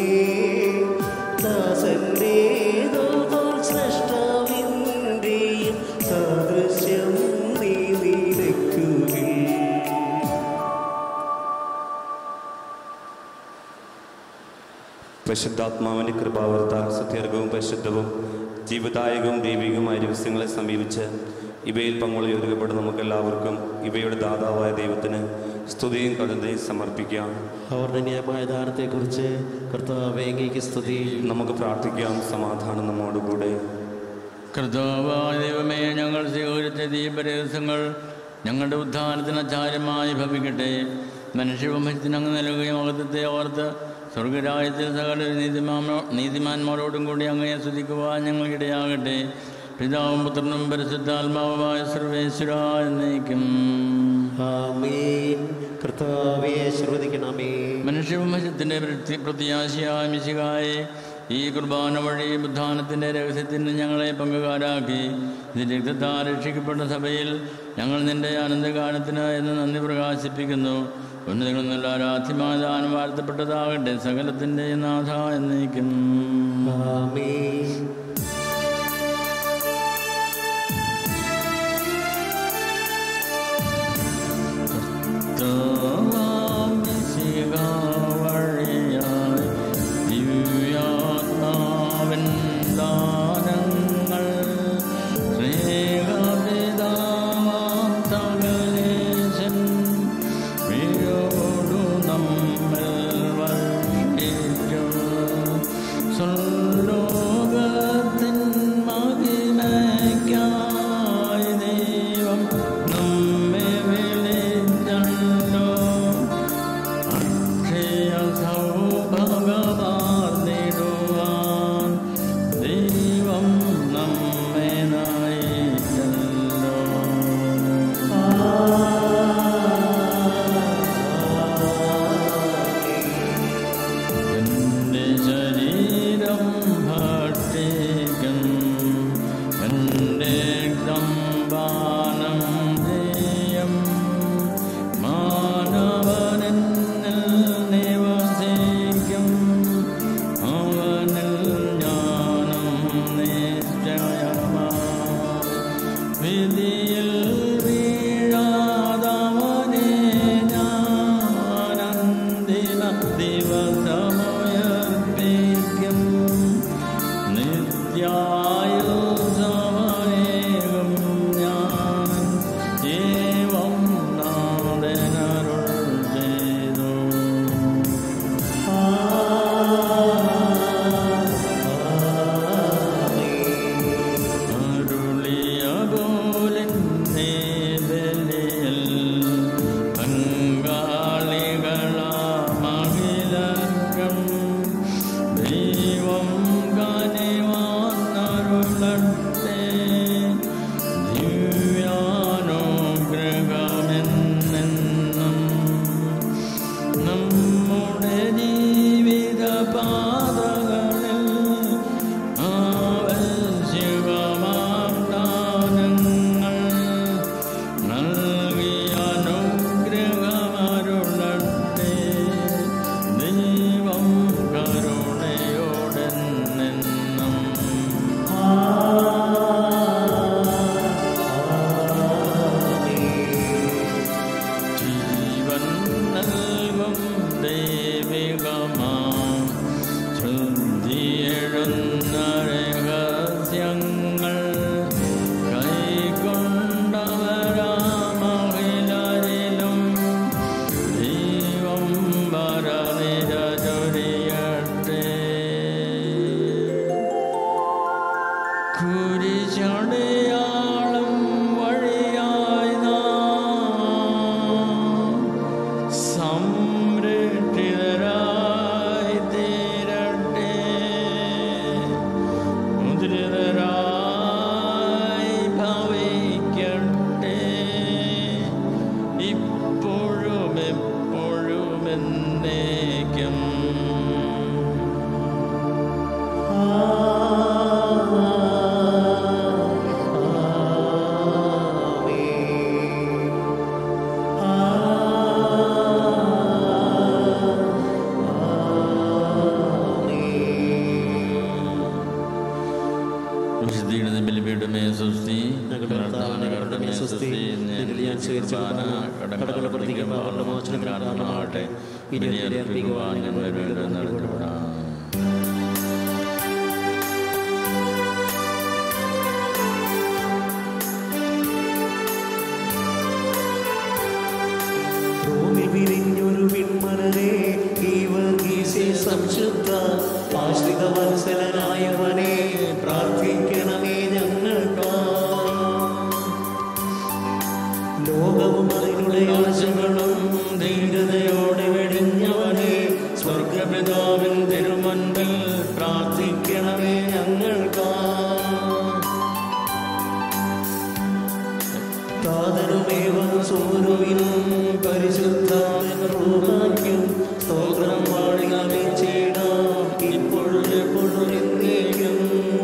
ദാസന്റേതോ സൃഷ്ടാവിൻ്റെയും സാദൃശ്യം നീ നിരക്കുകയും പരിശുദ്ധാത്മാവിൻ്റെ കൃപാവർത്താൽ സത്യർഗവും പരിശുദ്ധവും ജീവദായകവും ദൈവികവുമായ ദിവസങ്ങളെ സമീപിച്ച് ഇവയിൽ പങ്കുളി ഒരുക്കപ്പെട്ട് നമുക്കെല്ലാവർക്കും ഇവയുടെ ദാതാവായ ദൈവത്തിന് സ്തുതിയും കരുതയും സമർപ്പിക്കാം അവരുടെ ന്യായമായ ദാനത്തെക്കുറിച്ച് കർത്താവ് അങ്ങേക്ക് സ്തുതി നമുക്ക് പ്രാർത്ഥിക്കാം സമാധാനം നമ്മോടുകൂടെ കർത്താവായ ദൈവമേ ഞങ്ങൾ സ്വീകരിച്ച ദീപരഹസ്യങ്ങൾ ഞങ്ങളുടെ ഉദ്ധാനത്തിന് അച്ചാരമായി ഭവിക്കട്ടെ മനുഷ്യവംശത്തിന് അങ്ങ് നൽകുകയും അകത്തത്തെ ഓർത്ത് സ്വർഗരാജ്യത്തിൽ സകല നീതിമാനോ നീതിമാന്മാരോടും കൂടി അങ്ങയെ സ്തുതിക്കുവാൻ ഞങ്ങൾക്കിടയാകട്ടെ പിതാവും പുത്രനും പരിശുദ്ധാത്മാവുമായ സർവേശ്വര എന്നേക്കും ആമേൻ കർത്താവെ ശ്രദ്ധിക്കണമേ മനുഷ്യവംശത്തിൻ്റെ പ്രത്യ പ്രത്യാശയായ മിശികായെ ഈ കുർബാന വഴി ബുദ്ധാനത്തിൻ്റെ രഹസ്യത്തിന് ഞങ്ങളെ പങ്കുകാരാക്കി ഇത് രക്തത്താൽ രക്ഷിക്കപ്പെട്ട സഭയിൽ ഞങ്ങൾ നിന്റെ ആനന്ദഗാനത്തിന് എന്ന് നന്ദി പ്രകാശിപ്പിക്കുന്നു ഉന്നതങ്ങളിൽ നിന്നുള്ള ആരാധ്യമായ ദാനം വാഴ്ത്തപ്പെട്ടതാകട്ടെ സകലത്തിൻ്റെ നാഥ എന്നേക്കും ആമേൻ കർത്താവാം മിശിഹ വഴിയായി ദിവ്യാത്മാവിൻ ദാനങ്ങൾ സ്നേഹപിതാവാം സകലേശൻ വീഴോടു നമ്മിൽ വർഷിച്ചു സ്വർലോകത്തിൻ മഹിമയ്ക്കായി ദൈവം നമ്മെ വിളിച്ചല്ലോ അക്ഷയ സൗഭാഗമാർന്നിടുവാൻ ദൈവം നമ്മെ നയിച്ചല്ലോ എന്റെ ശരീരം ഭക്ഷിക്കും എന്റെ പാനം ചെയ്യും മാനവനെന്നിൽ നിവസിക്കും അവനിൽ ഞാനും നിശ്ചയമായി വിധിയിൽ വീഴാതവനെ ഞാനന്തിമ ദിവസമുയർപ്പിക്കും നിത്യായുസമേകും ഞാൻ ഏവം നാടനരുൾ ചെയ്തു അരുളിയ പോലെന്നെ ബലിയിൽ പങ്കാളികളാമകിലർക്കം ദൈവം കനിവാന്നരുളട്ടെ ദിവ്യാനുഗ്രഹമെന്നെന്നും നമ്മുടെ ജീവിത പാതകളിൽ ആവശ്യമാം ദാനങ്ങൾ നൽകി അനുഗ്രഹമരുളട്ടെ ദൈവം കരുണയോടെ നിന്നും ജീവൻ നൽകും ദൈവികമാം ശുദ്ധിയെഴുന്ന രഹസ്യങ്ങൾ കൈക്കൊണ്ടവരാമഹിലരിലും ദൈവം വരനിര ചൊരിയട്ടെ കുരിശടയാളം വഴിയായി നാം സംരക്ഷിതരായി തീരട്ടെ മുദ്രിതരായി ഭവിക്കട്ടെ ഇപ്പോഴും എപ്പോഴും എന്നേക്കും വിശുദ്ധിയുടെ ബലിപീഠമേ സുസ്തി ഞങ്ങളുടെ കർത്താവിന്റെ കരുണമേ സ്വസ്തി. നിന്നിൽ ഞാൻ സ്വീകരിച്ച കുർബാന കടകളുടെ പ്രതിക്കും അവരുടെ മോചനത്തിന് കാരണമാകട്ടെ. ഇനി അതിനെ അർപ്പിക്കുവാൻ ഞങ്ങൾ വീണ്ടും നടത്തപ്പെടാം. ും ഭക്തവത്സലനായവനെ പ്രാർത്ഥിക്കണമേ ഞങ്ങൾക്ക് ലോകവും അതിനുള്ള ആശകളും ധീരതയോടെ വെടിഞ്ഞവനെ സ്വർഗപിതാവിൻ തിരുമുൻപിൽ പ്രാർത്ഥിക്കണമേ ഞങ്ങൾക്ക് താതനുമേവം സൂര്യനും പരിശുദ്ധാനും സ്തോത്രം പാടികളെ ചെയ്യണം ഇപ്പോഴും എപ്പോഴും എന്നേക്കും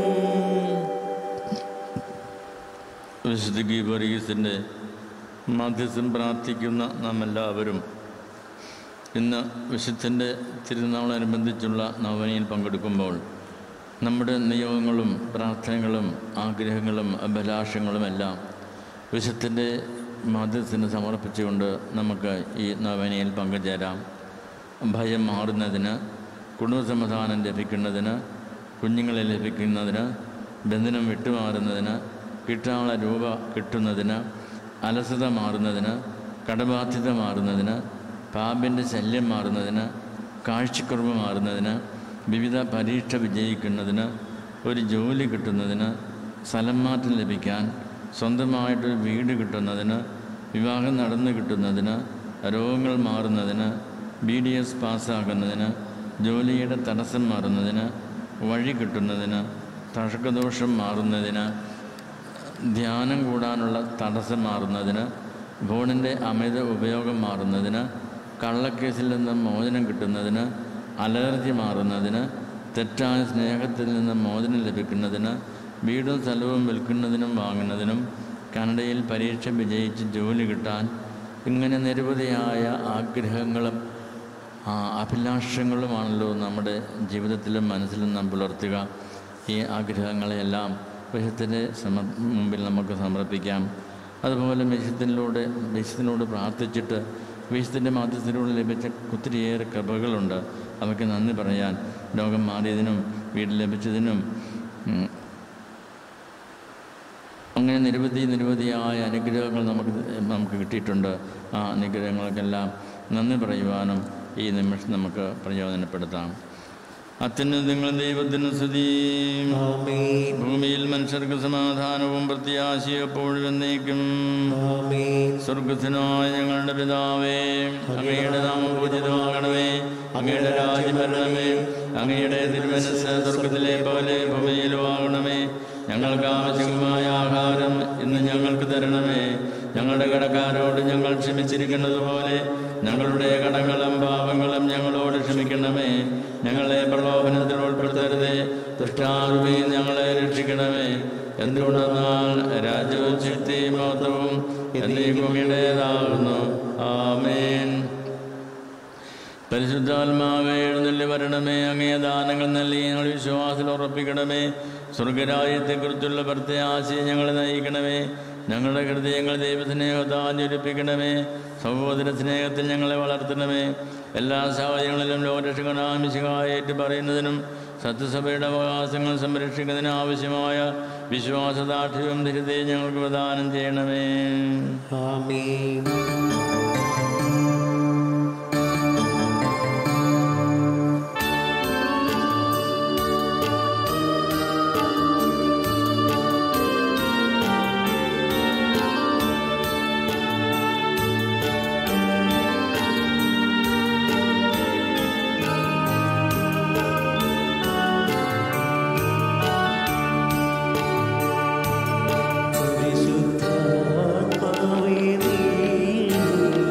വിശുദ്ധ ഗീപരീസിൻ്റെ മധ്യസ്ഥം പ്രാർത്ഥിക്കുന്ന നാം എല്ലാവരും ഇന്ന് വിശുദ്ധൻ്റെ തിരുനാളനുബന്ധിച്ചുള്ള നവനയിൽ പങ്കെടുക്കുമ്പോൾ നമ്മുടെ നിയോഗങ്ങളും പ്രാർത്ഥനകളും ആഗ്രഹങ്ങളും അഭിലാഷങ്ങളുമെല്ലാം വിശുദ്ധൻ്റെ മധ്യസ്ഥന് സമർപ്പിച്ചുകൊണ്ട് നമുക്ക് ഈ നവനയിൽ പങ്കുചേരാം ഭയം മാറുന്നതിന് കുടുംബസമാധാനം ലഭിക്കുന്നതിന് കുഞ്ഞുങ്ങളെ ലഭിക്കുന്നതിന് ബന്ധനം വിട്ടുമാറുന്നതിന് കിട്ടാനുള്ള രൂപ കിട്ടുന്നതിന് അലസത മാറുന്നതിന് കടബാധ്യത മാറുന്നതിന് പാമ്പിൻ്റെ ശല്യം മാറുന്നതിന് കാഴ്ചക്കുറവ് മാറുന്നതിന് വിവിധ പരീക്ഷ വിജയിക്കുന്നതിന് ഒരു ജോലി കിട്ടുന്നതിന് സ്ഥലം മാറ്റം ലഭിക്കാൻ സ്വന്തമായിട്ടൊരു വീട് കിട്ടുന്നതിന് വിവാഹം നടന്നു കിട്ടുന്നതിന് രോഗങ്ങൾ മാറുന്നതിന് ബി ഡി എസ് പാസ്സാകുന്നതിന് ജോലിയുടെ തടസ്സം മാറുന്നതിന് വഴി കിട്ടുന്നതിന് തഴക്കദോഷം മാറുന്നതിന് ധ്യാനം കൂടാനുള്ള തടസ്സം മാറുന്നതിന് ഫോണിൻ്റെ അമിത ഉപയോഗം മാറുന്നതിന് കള്ളക്കേസിൽ നിന്ന് മോചനം കിട്ടുന്നതിന് അലർജി മാറുന്നതിന് തെറ്റായ സ്നേഹത്തിൽ നിന്ന് മോചനം ലഭിക്കുന്നതിന് വീടും സ്ഥലവും വിൽക്കുന്നതിനും വാങ്ങുന്നതിനും കാനഡയിൽ പരീക്ഷ വിജയിച്ച് ജോലി കിട്ടാൻ ഇങ്ങനെ നിരവധിയായ ആഗ്രഹങ്ങളും ആ, അഭിലാഷങ്ങളുമാണല്ലോ നമ്മുടെ ജീവിതത്തിലും മനസ്സിലും നാം പുലർത്തുക ഈ ആഗ്രഹങ്ങളെയെല്ലാം വിശുദ്ധൻ്റെ സമ മുമ്പിൽ നമുക്ക് സമർപ്പിക്കാം അതുപോലെ വിശുദ്ധനിലൂടെ വിശുദ്ധനോട് പ്രാർത്ഥിച്ചിട്ട് വിശുദ്ധൻ്റെ മാധ്യത്തിലൂടെ ലഭിച്ച ഒത്തിരിയേറെ കൃപകളുണ്ട് അവയ്ക്ക് നന്ദി പറയാൻ രോഗം മാറിയതിനും വീട് ലഭിച്ചതിനും ഉം, അങ്ങനെ നിരവധി നിരവധിയായ അനുഗ്രഹങ്ങൾ നമുക്ക് നമുക്ക് കിട്ടിയിട്ടുണ്ട് ആ അനുഗ്രഹങ്ങൾക്കെല്ലാം നന്ദി പറയുവാനും ഈ നിമിഷം നമുക്ക് പ്രയോജനപ്പെടുത്താം അത്യുന്നതങ്ങൾ ദൈവത്തിന് സ്തുതിയും ആമേൻ ഭൂമിയിൽ മനുഷ്യർക്ക് സമാധാനവും പ്രത്യാശയും എപ്പോഴും എന്നേക്കും ആമേൻ സ്വർഗത്തിനായ ഞങ്ങളുടെ പിതാവേ അങ്ങയുടെ നാമം പൂജിതമാകണമേ അങ്ങയുടെ രാജ്യം വരണമേ അങ്ങയുടെ തിരുമനസ് സ്വർഗത്തിലെ പോലെ ഭൂമിയിലും ആകണമേ ഞങ്ങൾക്ക് ആവശ്യമായ ആഹാരം ഇന്ന് ഞങ്ങൾക്ക് തരണമേ ഞങ്ങളുടെ കടക്കാരോട് ഞങ്ങൾ ക്ഷമിച്ചിരിക്കുന്നത് പോലെ ഞങ്ങളുടെ കടങ്ങളും പാപങ്ങളും ഞങ്ങളോട് ക്ഷമിക്കണമേ ഞങ്ങളെ പ്രലോഭനത്തിൽ ഉൾപ്പെടുത്തരുതേ ദുഷ്ടാരൂപി ഞങ്ങളെ രക്ഷിക്കണമേ എന്തുകൊണ്ടെന്നാൽ രാജ്യവും ശക്തിയും മഹത്വവും എന്നേക്കും ഇടേതാകുന്നു ആമേൻ പരിശുദ്ധാത്മാവേ എഴുന്നള്ളി വരണമേ അങ്ങേ ദാനങ്ങൾ നൽകി ഞങ്ങൾ വിശ്വാസത്തിൽ ഉറപ്പിക്കണമേ സ്വർഗരാജ്യത്തെക്കുറിച്ചുള്ള പ്രത്യാശയെ ഞങ്ങളെ നയിക്കണമേ ഞങ്ങളുടെ ഹൃദയങ്ങൾ ദൈവസ്നേഹത്താൽ ജ്വലിപ്പിക്കണമേ സഹോദര സ്നേഹത്തിൽ ഞങ്ങളെ വളർത്തണമേ എല്ലാ സാഹചര്യങ്ങളിലും ലോകരക്ഷകനാമിശികായേറ്റ് പറയുന്നതിനും സത്യസഭയുടെ അവകാശങ്ങൾ സംരക്ഷിക്കുന്നതിന് ആവശ്യമായ വിശ്വാസദാർഢ്യവും ധൃതയും ഞങ്ങൾക്ക് പ്രദാനം ചെയ്യണമേ ആമേൻ പരിശുദ്ധാത്മാവേ നീ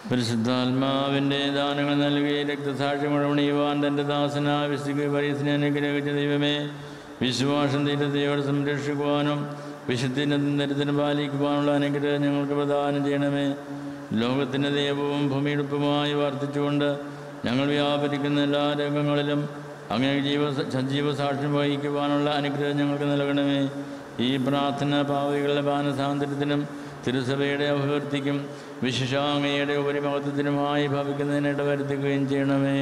പരിശുദ്ധാത്മാവിൻ്റെ ദാനങ്ങൾ നൽകി രക്തസാക്ഷി മുഴവണിയുവാൻ തൻ്റെ ദാസനായ വിശുദ്ധ പരീസിനെ അനുഗ്രഹിച്ച ദൈവമേ വിശ്വാസം തീരതയോട് സംരക്ഷിക്കുവാനും വിശുദ്ധിനെ ദരിദ്രം പാലിക്കുവാനുള്ള അനുഗ്രഹം ഞങ്ങൾക്ക് പ്രദാനം ചെയ്യണമേ ലോകത്തിൻ്റെ ദൈവവും ഭൂമിയെടുപ്പുമായി വർദ്ധിച്ചുകൊണ്ട് ഞങ്ങൾ വ്യാപരിക്കുന്ന എല്ലാ രംഗങ്ങളിലും അങ്ങനെ ജീവ സജീവ സാക്ഷ്യം വഹിക്കുവാനുള്ള അനുഗ്രഹം ഞങ്ങൾക്ക് നൽകണമേ ഈ പ്രാർത്ഥന പാവികളുടെ മാനസാന്തരത്തിനും തിരുസഭയുടെ അഭിവൃദ്ധിക്കും വിശിഷാങ്ങയുടെ ഉപരിമഹത്വത്തിനുമായി ഭവിക്കുന്നതിനിട വരുത്തുകയും ചെയ്യണമേ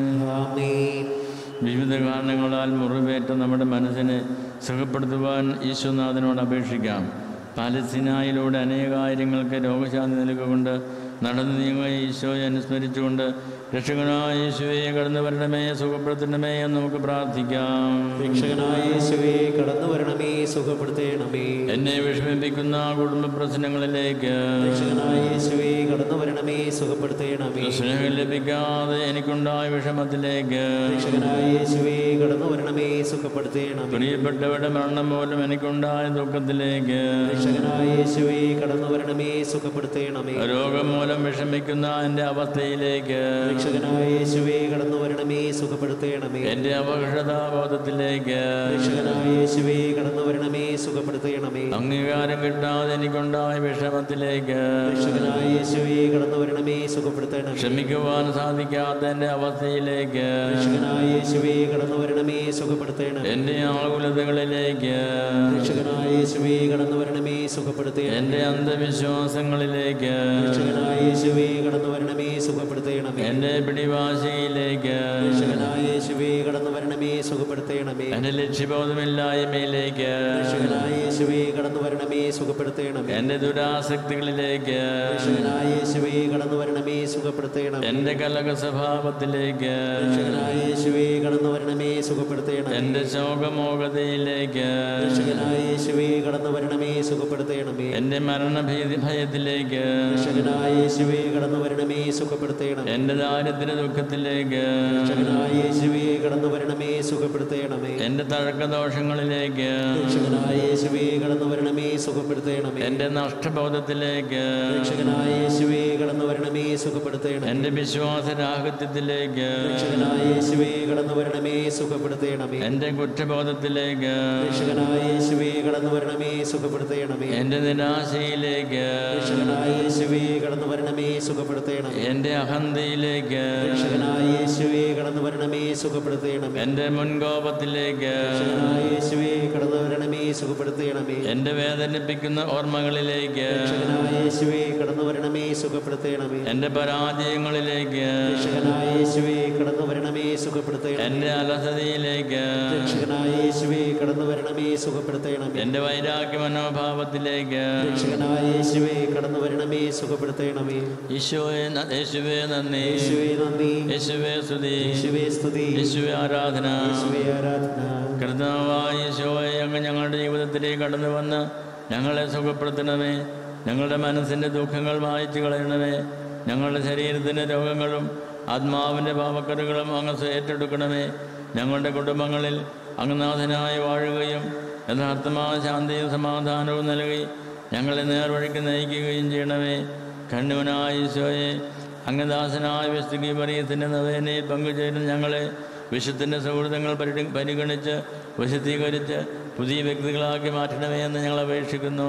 ആമേൻ വിവിധ കാരണങ്ങളാൽ മുറിവേറ്റ നമ്മുടെ മനസ്സിനെ സുഖപ്പെടുത്തുവാൻ ഈശ്വനാഥനോട് അപേക്ഷിക്കാം പാലസ്തീനായിലൂടെ അനേകാര്യങ്ങൾക്ക് രോഗശാന്തി നൽകിക്കൊണ്ട് നടന്നു നീങ്ങുക ഈശോയെ അനുസ്മരിച്ചുകൊണ്ട് രക്ഷകനായ യേശുവെ കടന്നു വരണമേ സുഖപ്പെടുത്തണമേ എന്ന് നമുക്ക് പ്രാർത്ഥിക്കാം രക്ഷകനായ യേശുവേ കടന്നു വരണമേ സുഖപ്പെടുത്തേണമേ എന്നെ വിഷമിപ്പിക്കുന്ന കുടുംബ പ്രശ്നങ്ങളിലേക്ക് രക്ഷകനായ യേശുവേ കടന്നു വരണമേ സുഖപ്പെടുത്തേണമേ സ്നേഹം ലഭിക്കാതെ എനിക്കുണ്ടായ വിഷമത്തിലേക്ക് രക്ഷകനായ യേശുവേ കടന്നു വരണമേ സുഖപ്പെടുത്തേണമേ പ്രിയപ്പെട്ടവരുടെ മരണം മൂലം എനിക്കുണ്ടായ ദുഃഖത്തിലേക്ക് രക്ഷകനായ യേശുവേ കടന്നു വരണമേ സുഖപ്പെടുത്തേണമേ രോഗം മൂലം വിഷമിക്കുന്ന എൻ്റെ അവസ്ഥയിലേക്ക് രക്ഷകനായ യേശുവേ കടന്നു വരണമേ സുഖപ്പെടുത്തേണമേ എൻ്റെ അപകർഷതാബോധത്തിലേക്ക് രക്ഷകനായ യേശുവേ കടന്നു വരണമേ സുഖപ്പെടുത്തേണമേ അംഗീകാരം കിട്ടാതെ എനിക്കുണ്ടായ വിഷമത്തിലേക്ക് രക്ഷകനായ യേശുവേ കടന്നു വരണമേ സുഖപ്പെടുത്തേണമേ ക്ഷമിക്കുവാൻ സാധിക്കാത്ത എൻ്റെ അവസ്ഥയിലേക്ക് രക്ഷകനായ യേശുവേ കടന്നു വരണമേ സുഖപ്പെടുത്തേണമേ എൻ്റെ ആകുലതകളിലേക്ക് രക്ഷകനായ യേശുവേ കടന്നു വരണമേ സുഖപ്പെടുത്തേണമേ എൻ്റെ അന്ധവിശ്വാസങ്ങളിലേക്ക് രക്ഷകനായ യേശുവേ കടന്നു വരണമേ സുഖപ്പെടുത്തേണമേ എൻ്റെ പിടിവാശിയിലേക്ക് രക്ഷകനായ യേശുവേ കടന്നു വരണമേ സുഖപ്പെടുത്തേണമേ എൻ്റെ ലക്ഷ്യബോധമില്ലായ്മയിലേക്ക് രക്ഷകനായ യേശുവേ കടന്നു വരണമേ സുഖപ്പെടുത്തേണമേ എൻ്റെ ദുരാസക്തികളിലേക്ക് രക്ഷകനായ യേശുവേ കടന്നു വരണമേ സുഖപ്പെടുത്തേണമേ എൻ്റെ കലക സ്വഭാവത്തിലേക്ക് രക്ഷകനായ യേശുവേ കടന്നു വരണമേ സുഖപ്പെടുത്തേണമേ എൻ്റെ ശോകമോഹതയിലേക്ക് രക്ഷകനായ യേശുവേ കടന്നു വരണമേ സുഖപ്പെടുത്തേണമേ എൻ്റെ മരണഭീതി ഭയത്തിലേക്ക് രക്ഷകനായ യേശുവേ കടന്നു വരണമേ സുഖപ്പെടുത്തേണമേ എൻ്റെ ദാരിദ്ര്യ ദുഃഖത്തിലേക്ക് രക്ഷകനായ യേശുവേ കടന്നു വരണമേ സുഖപ്പെടുത്തേണമേ എൻ്റെ തഴക്കദോഷങ്ങളിലേക്ക് രക്ഷകനായ യേശുവേ കടന്നു വരണമേ സുഖപ്പെടുത്തേണമേ എൻ്റെ നഷ്ടബോധത്തിലേക്ക് രക്ഷകനായ യേശുവേ കടന്നു വരണമേ സുഖപ്പെടുത്തേണമേ എൻ്റെ വിശ്വാസരാഹിത്യത്തിലേക്ക് രക്ഷകനായ യേശുവേ കടന്നു വരണമേ സുഖപ്പെടുത്തേണമേ എൻ്റെ കുറ്റബോധത്തിലേക്ക് രക്ഷകനായ യേശുവേ കടന്നു വരണമേ സുഖപ്പെടുത്തേണമേ എൻ്റെ നിരാശയിലേക്ക് രക്ഷകനായ യേശുവേ കടന്നു വരണമേ സുഖപ്പെടുത്തേണമേ എൻ്റെ അഹന്തയിലേക്ക് രക്ഷകനായ യേശുവേ കടന്നു വരണമേ സുഖപ്പെടുത്തേണമേ എൻ്റെ മുൻകോപത്തിലേക്ക് രക്ഷകനായ യേശുവേ കടന്നു വരണമേ സുഖപ്പെടുത്തേണമേ എൻ്റെ വേദനിപ്പിക്കുന്ന ഓർമ്മകളിലേക്ക് രക്ഷകനായ യേശുവേ കടന്നു വരണമേ സുഖപ്പെടുത്തേണമേ എൻ്റെ പരാജയങ്ങളിലേക്ക് രക്ഷകനായ യേശുവേ കടന്നു വരണമേ സുഖപ്പെടുത്തേണമേ എൻ്റെ അലസതയിലേക്ക് രക്ഷകനായ യേശുവേ കടന്നു വരണമേ സുഖപ്പെടുത്തേണമേ എൻ്റെ വൈരാഗ്യ മനോഭാവത്തിലേക്ക് രക്ഷകനായ യേശുവേ കടന്നു വരണമേ സുഖപ്പെടുത്തേണമേ യേശുവേ ന- യേശുവേ നന്ദി യേശുവേ നന്ദി യേശുവേ സ്തുതി യേശുവേ സ്തുതി യേശുവേ ആരാധന യേശുവേ ആരാധന കർത്താവായ യേശുവേ അങ്ങ് ഞങ്ങളുടെ ജീവിതത്തിലേക്ക് കടന്നു വന്ന് ഞങ്ങളെ സുഖപ്പെടുത്തണമേ ഞങ്ങളുടെ മനസ്സിൻ്റെ ദുഃഖങ്ങൾ മായച്ചു കളയണമേ ഞങ്ങളുടെ ശരീരത്തിൻ്റെ രോഗങ്ങളും ആത്മാവിൻ്റെ പാപക്കറുകളും അങ്ങ് ഏറ്റെടുക്കണമേ ഞങ്ങളുടെ കുടുംബങ്ങളിൽ അങ്ങനാഥനായി വാഴുകയും യഥാർത്ഥമായ ശാന്തിയും സമാധാനവും നൽകി ഞങ്ങളെ നേർവഴിക്ക് നയിക്കുകയും ചെയ്യണമേ കണ്ണുവനായ ഈശോയെ അങ്ങദാസനായ വിസ്തുകി പറയത്തിൻ്റെ നവേനയിൽ പങ്കുചേരുന്ന ഞങ്ങളെ വിശുദ്ധൻ്റെ സൗഹൃദങ്ങൾ പരി പരിഗണിച്ച് വിശദീകരിച്ച് പുതിയ വ്യക്തികളാക്കി മാറ്റണമേ എന്ന് ഞങ്ങൾ അപേക്ഷിക്കുന്നു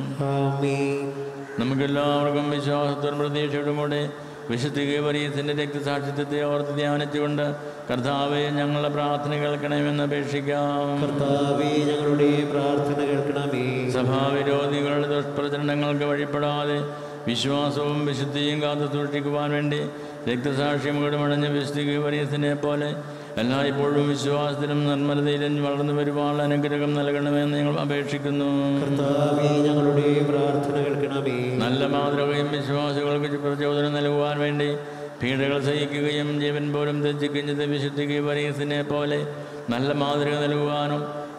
ആമേൻ നമുക്കെല്ലാവർക്കും വിശ്വാസത്തോടും പ്രതീക്ഷയോടും കൂടെ വിശുദ്ധ പരീയത്തിൻ്റെ രക്തസാക്ഷിത്വത്തെ ഓർത്ത് ധ്യാനിച്ചുകൊണ്ട് കർത്താവെ ഞങ്ങളുടെ പ്രാർത്ഥന കേൾക്കണമെന്ന് അപേക്ഷിക്കാം കർത്താവേ ഞങ്ങളുടെ പ്രാർത്ഥന കേൾക്കണമേ സഭാവിരോധികളുടെ ദുഷ്പ്രചരണങ്ങൾക്ക് വഴിപ്പെടാതെ വിശ്വാസവും വിശുദ്ധിയും കാത്തു സൂക്ഷിക്കുവാൻ വേണ്ടി രക്തസാക്ഷ്യം കീടുമടഞ്ഞ വിശുദ്ധ പരീയത്തിനെ പോലെ എല്ലായ്പ്പോഴും വിശ്വാസത്തിലും നിർമ്മലതയിലും വളർന്നു വരുവാനുള്ള അനുഗ്രഹം നൽകണമെന്ന് ഞങ്ങൾ അപേക്ഷിക്കുന്നു കർത്താവേ ഞങ്ങളുടെ പ്രാർത്ഥന കേൾക്കണമേ നല്ല മാതൃകയും വിശ്വാസികൾക്ക് പ്രചോദനം നൽകുവാൻ വേണ്ടി പീഡകൾ സഹിക്കുകയും ജീവൻ പോലും തെച്ചിക്കുകയും ചെയ്ത വിശുദ്ധിക്ക് പരീസിനെ പോലെ നല്ല മാതൃക നൽകുവാനും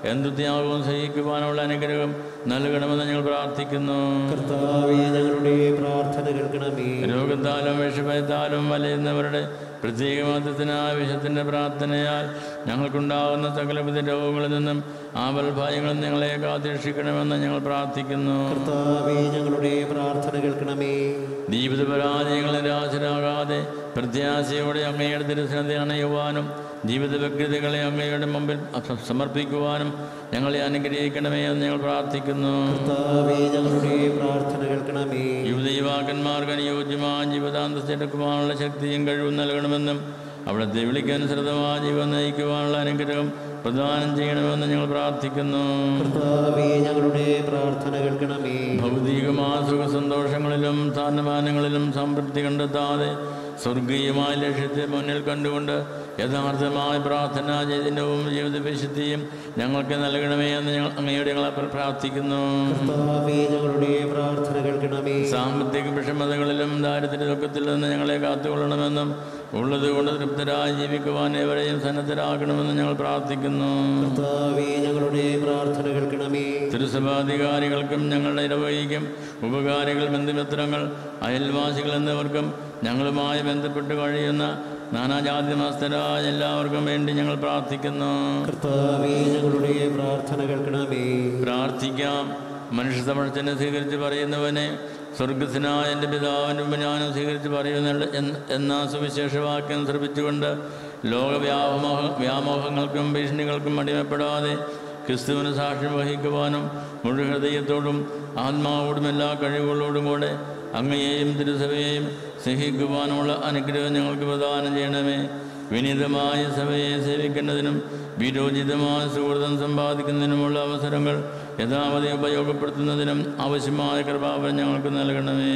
എന്തു ത്യാഗവും സഹിക്കുവാനുള്ള അനുഗ്രഹം നൽകണമെന്ന് ഞങ്ങൾ പ്രാർത്ഥിക്കുന്നു കർത്താവേ ഞങ്ങളുടെ പ്രാർത്ഥന കേൾക്കണമേ രോഗത്താലും വിഷഭയത്താലും വലയുന്നവരുടെ പ്രത്യേക മതത്തിനായ വിഷത്തിൻ്റെ പ്രാർത്ഥനയാൽ ഞങ്ങൾക്കുണ്ടാകുന്ന സകലവിധ രോഗങ്ങളിൽ നിന്നും ആപൽ ഭയങ്ങളിൽ ഞങ്ങളെ കാത്തിരക്ഷിക്കണമെന്ന് ഞങ്ങൾ പ്രാർത്ഥിക്കുന്നു കർത്താവേ ഞങ്ങളുടെ പ്രാർത്ഥന കേൾക്കണമേ ജീവിത പരാജയങ്ങളിൽ നിരാശരാകാതെ പ്രത്യാശയോടെ അങ്ങയുടെ തിരുസനത്തെ അണയുവാനും ജീവിത വ്യക്തികളെ അങ്ങയുടെ മുമ്പിൽ അസ- സമർപ്പിക്കുവാനും ഞങ്ങളെ അനുഗ്രഹിക്കണമേ എന്ന് ഞങ്ങൾ പ്രാർത്ഥിക്കുന്നു കർത്താവേ ഞങ്ങളുടെ പ്രാർത്ഥന കേൾക്കണമേ യുവത യുവാക്കന്മാർക്ക് അനുയോജ്യമായ ജീവിതാന്തസ്സെടുക്കുവാനുള്ള ശക്തിയും കഴിവും നൽകണമെന്നും അവിടുത്തെ വിളിക്കനുസൃതമായ ജീവൻ നയിക്കുവാനുള്ള അനുഗ്രഹം പ്രദാനം ചെയ്യണമെന്ന് ഞങ്ങൾ പ്രാർത്ഥിക്കുന്നു കർത്താവേ ഞങ്ങളുടെ പ്രാർത്ഥന കേൾക്കണമേ ഭൗതികമായ സുഖസന്തോഷങ്ങളിലും സ്ഥാനമാനങ്ങളിലും സംതൃപ്തി കണ്ടെത്താതെ സ്വർഗീയമായ ലക്ഷ്യത്തെ മുന്നിൽ കണ്ടുകൊണ്ട് യഥാർത്ഥമായ പ്രാർത്ഥനാ ചൈതന്യവും ജീവിത വിശുദ്ധിയും ഞങ്ങൾക്ക് നൽകണമേ എന്ന് ഞങ്ങൾ അങ്ങയോട് ഞങ്ങളെ പ്രാർത്ഥിക്കുന്നു കർത്താവേ ഞങ്ങളുടെ പ്രാർത്ഥന കേൾക്കണമേ സാമ്പത്തിക വിഷമതകളിലും ദാരിദ്ര്യ ദുഃഖത്തിൽ നിന്ന് ഞങ്ങളെ കാത്തുകൊള്ളണമെന്നും ഉള്ളത് കൊണ്ട് തൃപ്തരായി ജീവിക്കുവാൻ എവരെയും സന്നദ്ധരാക്കണമെന്ന് ഞങ്ങൾ പ്രാർത്ഥിക്കുന്നു കർത്താവേ ഞങ്ങളുടെ പ്രാർത്ഥന കേൾക്കണമേ തിരുസഭാധികാരികൾക്കും ഞങ്ങളുടെ ഇടവഴിക്കും ഉപകാരികൾ ബന്ധുമിത്രങ്ങൾ അയൽവാസികൾ എന്നിവർക്കും ഞങ്ങളുമായി ബന്ധപ്പെട്ട് കഴിയുന്ന നാനാജാതി മസ്തരായ എല്ലാവർക്കും വേണ്ടി ഞങ്ങൾ പ്രാർത്ഥിക്കുന്നു കർത്താവേ ഞങ്ങളുടെ പ്രാർത്ഥന കേൾക്കണമേ പ്രാർത്ഥിക്കാം മനുഷ്യ സമക്ഷത്തിനെ സ്വീകരിച്ച് പറയുന്നവനെ സ്വർഗത്തിനായ എൻ്റെ പിതാവിൻ്റെ മുമ്പ് ഞാനും സ്വീകരിച്ച് പറയുന്ന എന്ന സുവിശേഷവാക്യം ശ്രമിച്ചുകൊണ്ട് ലോകവ്യാമോഹ വ്യാമോഹങ്ങൾക്കും ഭീഷണികൾക്കും അടിമപ്പെടാതെ ക്രിസ്തുവിന് സാക്ഷ്യം വഹിക്കുവാനും മുഴു ഹൃദയത്തോടും ആത്മാവോടും എല്ലാ കഴിവുകളോടും കൂടെ അങ്ങയെയും തിരുസഭയെയും സഹിക്കുവാനുമുള്ള അനുഗ്രഹം ഞങ്ങൾക്ക് പ്രദാനം ചെയ്യണമേ വിനീതമായ സഭയെ സേവിക്കേണ്ടതിനും വിരോചിതമായ സുഹൃതം സമ്പാദിക്കുന്നതിനുമുള്ള അവസരങ്ങൾ യഥാമതി ഉപയോഗപ്പെടുത്തുന്നതിനും ആവശ്യമായ കൃപാവരം ഞങ്ങൾക്ക് നൽകണമേ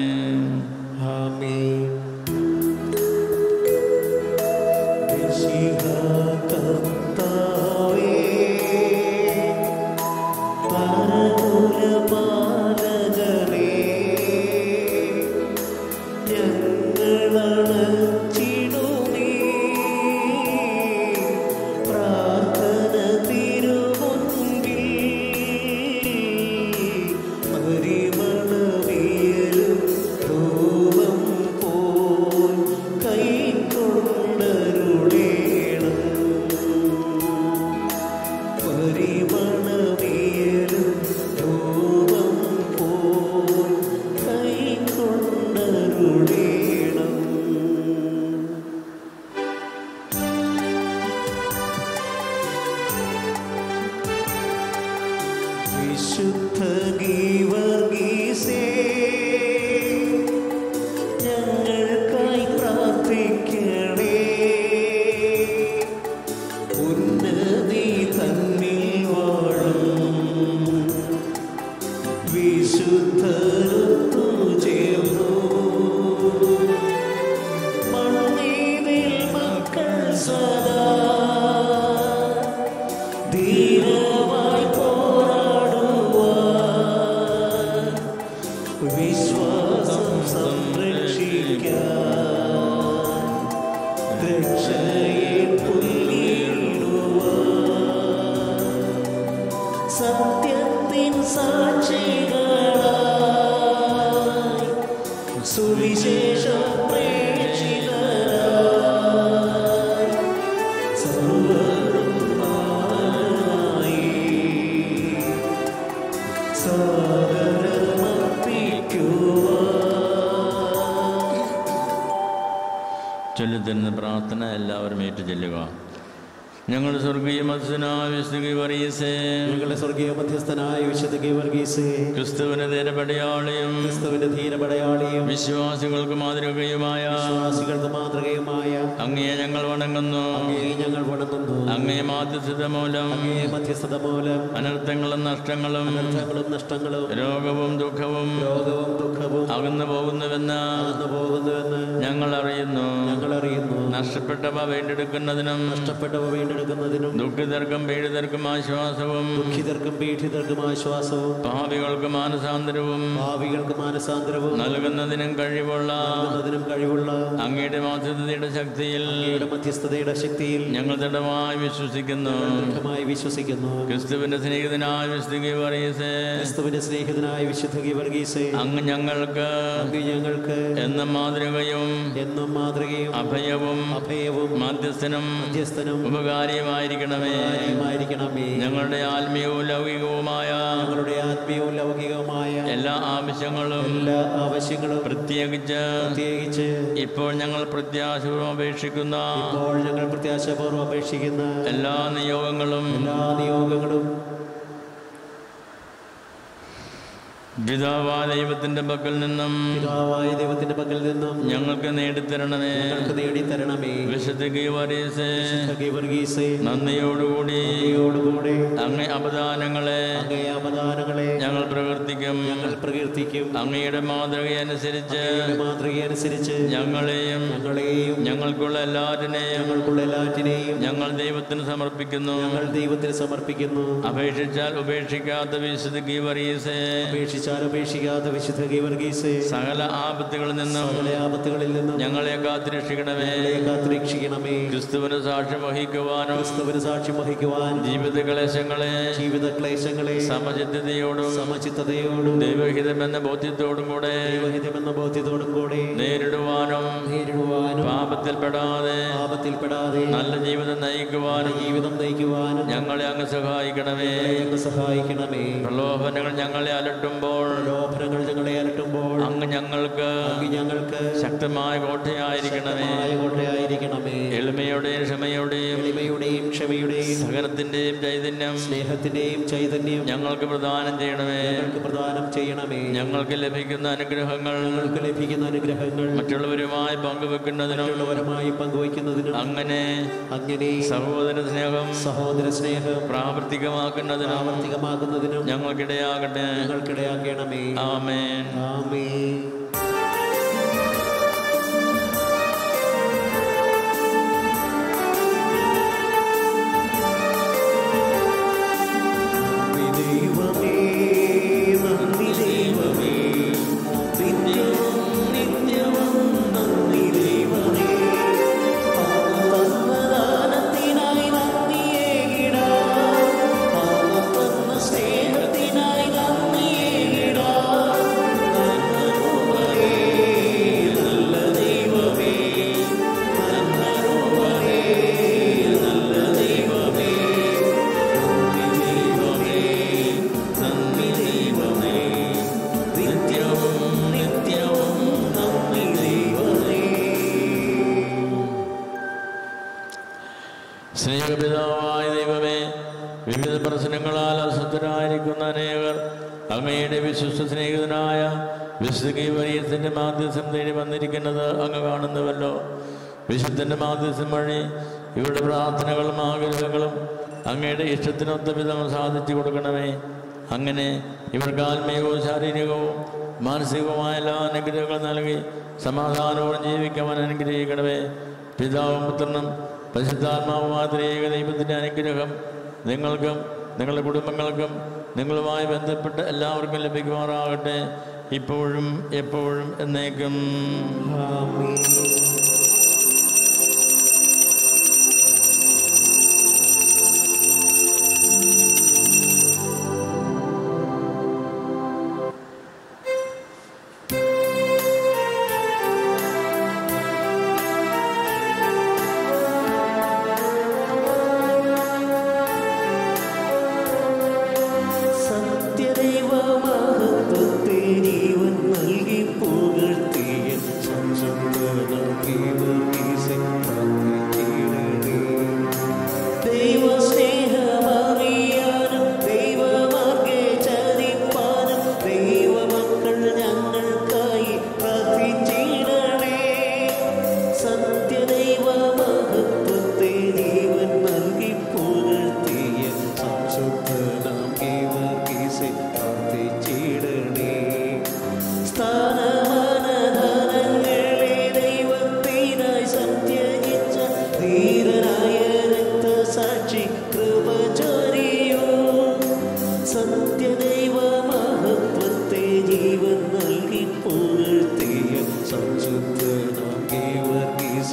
ആമേൻ ഋഷിഹ കർത്താവേ പരകുലപാലകരേ ഞങ്ങളണച്ചിടുമേ പ്രാർത്ഥന തിരുമുൻപിൽ പരിമളവിയലും ധൂപം പോൽ കൈക്കൊണ്ടരുളേണം പരിമളവിയലും ധൂപം പോൽ കൈക്കൊണ്ടരുളേണം വിശുദ്ധ ഗീവർഗീസേ ഞങ്ങൾക്കായി പ്രാർത്ഥിക്കണേ ഉന്നതി തന്നിൽ വാഴും വിശുദ്ധരുത്തു ചേർന്നു മണ്ണീതിൽ മക്കൾ സദാ ധീരമായി പോരാടുവാൻ വിശ്വാസം സംരക്ഷിക്കാൻ രക്ഷയെ പുല്ലിടുവാൻ സത്യത്തിൻ സാക്ഷികളായി സുവിശേഷം പ്രേക്ഷിതരായി സർവ്വരും മാനായി സാദരമർപ്പിക്കുവാൻ ചൊല്ലിത്തരുന്ന പ്രാർത്ഥന എല്ലാവരും ഏറ്റു ചെല്ലുക ഞങ്ങളുടെ സ്വർഗീയ മത്സ്യനായ വിശുദ്ധ പറയസേ ഞങ്ങളുടെ സ്വർഗീയ മധ്യസ്ഥനായ വിശുദ്ധ ഗീവർഗീസേ ക്രിസ്തുവിന് ധീരപടയാളിയും ക്രിസ്തുവിന്റെ ധീരപടയാളിയും വിശ്വാസികൾക്ക് മാതൃകയുമായ വിശ്വാസികൾക്ക് മാതൃകയുമായ അങ്ങയെ ഞങ്ങൾ വണങ്ങുന്നു അങ്ങയെ ഞങ്ങൾ വണങ്ങുന്നു അങ്ങയെ മാധ്യസ്ഥത മൂലം അങ്ങയെ മധ്യസ്ഥത മൂലം അനർത്ഥങ്ങളും നഷ്ടങ്ങളും അനർത്ഥങ്ങളും നഷ്ടങ്ങളും രോഗവും ദുഃഖവും രോഗവും ദുഃഖവും അകന്നു പോകുന്നുവെന്ന് അകന്നു പോകുന്നുവെന്ന് ഞങ്ങൾ അറിയുന്നു ഞങ്ങൾ അറിയുന്നു നഷ്ടപ്പെട്ടവ വീണ്ടെടുക്കുന്നതിനും നഷ്ടപ്പെട്ടവ വീണ്ടെടുക്കുന്നതിനും ദുഃഖിതർക്കും പീഡിതർക്കും ആശ്വാസവും ദുഃഖിതർക്കും പീഡിതർക്കും ആശ്വാസവും പാപികൾക്ക് മാനസാന്തരവും ഭാവികൾക്ക് മാനസാന്തരവും നൽകുന്നതിനും കഴിവുള്ള നൽകുന്നതിനും കഴിവുള്ള അങ്ങയുടെ മാതൃതയുടെ ശക്തിയിൽ അങ്ങയുടെ മധ്യസ്ഥതയുടെ ശക്തിയിൽ ഞങ്ങൾ ദൃഢമായി വിശ്വസിക്കുന്നു ദൃഢമായി വിശ്വസിക്കുന്നു ക്രിസ്തുവിന്റെ സ്നേഹിതനായ വിശുദ്ധി പറയസേ ക്രിസ്തുവിന്റെ സ്നേഹിതനായ വിശുദ്ധ ഗീവർഗീസേ അങ്ങ് ഞങ്ങൾക്ക് അങ്ങ് ഞങ്ങൾക്ക് എന്ന മാതൃകയും എന്നും മാതൃകയും അഭയവും അഭയവും മാധ്യസ്ഥനും മധ്യസ്ഥനും ഉപകാരിയുമായിരിക്കണമേ ഉപകാരിയുമായിരിക്കണമേ ഞങ്ങളുടെ ആത്മീയവും ലൗകികവുമായ ഞങ്ങളുടെ ആത്മീയവും ലൗകികവുമായ എല്ലാ ആവശ്യങ്ങളും എല്ലാ ആവശ്യങ്ങളും പ്രത്യേകിച്ച് പ്രത്യേകിച്ച് ഇപ്പോൾ ഞങ്ങൾ പ്രത്യാശപൂർവ്വം അപേക്ഷിക്കുന്ന ഇപ്പോൾ ഞങ്ങൾ പ്രത്യാശപൂർവ്വം അപേക്ഷിക്കുന്ന എല്ലാ നിയോഗങ്ങളും എല്ലാ നിയോഗങ്ങളും പിതാവായ ദൈവത്തിന്റെ പക്കൽ നിന്നും പിതാവായ ദൈവത്തിന്റെ പക്കൽ നിന്നും ഞങ്ങൾക്ക് നേടിത്തരണമേ ഞങ്ങൾക്ക് നേടിത്തരണമേ വിശുദ്ധ ഗീവരീസേ ഗീവർഗീസേ നന്ദിയോടുകൂടി നന്ദിയോടുകൂടെ അങ്ങേ അപദാനങ്ങളെ അങ്ങേ അവദാനങ്ങളെ ഞങ്ങൾ പ്രവർത്തിക്കും ഞങ്ങൾ പ്രകീർത്തിക്കും അങ്ങയുടെ മാതൃകയനുസരിച്ച് അങ്ങയുടെ മാതൃകയനുസരിച്ച് ഞങ്ങളെയും ഞങ്ങളെയും ഞങ്ങൾക്കുള്ള എല്ലാറ്റിനെയും ഞങ്ങൾക്കുള്ള എല്ലാറ്റിനെയും ഞങ്ങൾ ദൈവത്തിന് സമർപ്പിക്കുന്നു ഞങ്ങൾ ദൈവത്തിന് സമർപ്പിക്കുന്നു അപേക്ഷിച്ചാൽ ഉപേക്ഷിക്കാത്ത വിശുദ്ധ ഗീവറീസേ അപേക്ഷിച്ചാൽ ഉപേക്ഷിക്കാത്ത വിശുദ്ധ ഗീവർഗീസേ സകല ആപത്തുകളിൽ നിന്നും സകല ആപത്തുകളിൽ നിന്നും ഞങ്ങളെ കാത്തുരക്ഷിക്കണമേ ഞങ്ങളെ കാത്തുരക്ഷിക്കണമേ ക്രിസ്തുവിന് സാക്ഷ്യം വഹിക്കുവാനും ക്രിസ്തുവിന് സാക്ഷ്യം വഹിക്കുവാൻ ജീവിത ക്ലേശങ്ങളെ ജീവിത ക്ലേശങ്ങളെ സമചിത്തതയോടും സമചിത്തതയോടും ദൈവഹിതമെന്ന ബോധ്യത്തോടും കൂടെ ദൈവഹിതമെന്ന ബോധ്യത്തോടും കൂടെ നേരിടുവാനും നേരിടുവാനും പാപത്തിൽപ്പെടാതെ പാപത്തിൽപ്പെടാതെ നല്ല ജീവിതം നയിക്കുവാനും ജീവിതം നയിക്കുവാനും ഞങ്ങളെ അങ്ങ് സഹായിക്കണമേ ഞങ്ങളെ സഹായിക്കണമേ പ്രലോഭനങ്ങൾ ഞങ്ങളെ അലട്ടുമ്പോൾ പ്രലോഭനങ്ങൾ ഞങ്ങളെ അലട്ടുമ്പോൾ അങ്ങ് ഞങ്ങൾക്ക് അങ്ങ് ഞങ്ങൾക്ക് ശക്തമായ കോട്ടയായിരിക്കണമേ ശക്തമായ കോട്ടയായിരിക്കണമേ എളിമയുടെയും ക്ഷമയുടെയും എളിമയുടെയും ക്ഷമയുടെയും സഹനത്തിന്റെയും ചൈതന്യം സ്നേഹത്തിന്റെയും ചൈതന്യം ഞങ്ങൾക്ക് പ്രദാനം ചെയ്യണമേ ഞങ്ങൾക്ക് പ്രദാനം ചെയ്യണമേ ഞങ്ങൾക്ക് ലഭിക്കുന്ന അനുഗ്രഹങ്ങൾ ഞങ്ങൾക്ക് ലഭിക്കുന്ന അനുഗ്രഹങ്ങൾ മറ്റുള്ളവരുമായി പങ്കുവെക്കുന്നതിനും മറ്റുള്ളവരുമായി പങ്കുവയ്ക്കുന്നതിനും അങ്ങനെ അങ്ങനെ സഹോദര സ്നേഹം സഹോദര സ്നേഹം പ്രാവർത്തികമാക്കുന്നതിനും പ്രാവർത്തികമാക്കുന്നതിനും ഞങ്ങൾക്കിടയാകട്ടെ ഞങ്ങൾക്കിടയാക്കണമേ ആമേൻ ആമേ നന്ദി ദൈവമേ നന്ദി ദൈവമേ നിത്യവും നിത്യവും നന്ദി ദൈവമേ പാപദാനത്തിനായി നന്ദിയേകിടാം പാപത്തന്ന സ്നേഹത്തിനായി നന്ദിയേകിടാം നന്മരൂപമേ നല്ല ദൈവമേ നന്മരൂപമേ നല്ല ദൈവമേ നന്ദി ദൈവമേ നന്ദി ദൈവമേ നിത്യവും നിത്യവും നന്ദി ദൈവമേ സ്നേഹപിതാവായ ദൈവമേ വിവിധ പ്രശ്നങ്ങളാൽ അസ്വസ്ഥരായിരിക്കുന്ന അനേകർ അങ്ങയുടെ വിശ്വസ്ത സ്നേഹിതനായ വിശുദ്ധീവരീയത്തിൻ്റെ മാധ്യസ്ഥം തേടി വന്നിരിക്കുന്നത് അങ്ങ് കാണുന്നുവല്ലോ വിശുദ്ധൻ്റെ മാധ്യസ്ഥം വഴി ഇവരുടെ പ്രാർത്ഥനകളും ആഗ്രഹങ്ങളും അങ്ങയുടെ ഇഷ്ടത്തിനൊത്ത വിധം സാധിച്ചു കൊടുക്കണമേ അങ്ങനെ ഇവർക്ക് ആത്മീയവും ശാരീരികവും മാനസികവുമായ എല്ലാ അനുഗ്രഹങ്ങളും നൽകി സമാധാനവും ജീവിക്കാൻ അനുഗ്രഹിക്കണമേ പിതാവും പുത്രനും പരിശുദ്ധാത്മാവുമായ ത്രിയേക ദൈവത്തിൻ്റെ അനുഗ്രഹം നിങ്ങൾക്കും നിങ്ങളുടെ കുടുംബങ്ങൾക്കും നിങ്ങളുമായി ബന്ധപ്പെട്ട എല്ലാവർക്കും ലഭിക്കുമാറാകട്ടെ ഇപ്പോഴും എപ്പോഴും എന്നേക്കും ആമേൻ സത്യദൈവമഹത്വത്തെ ജീവൻ നൽകി പുകഴ്ത്തിയ സംസന്തന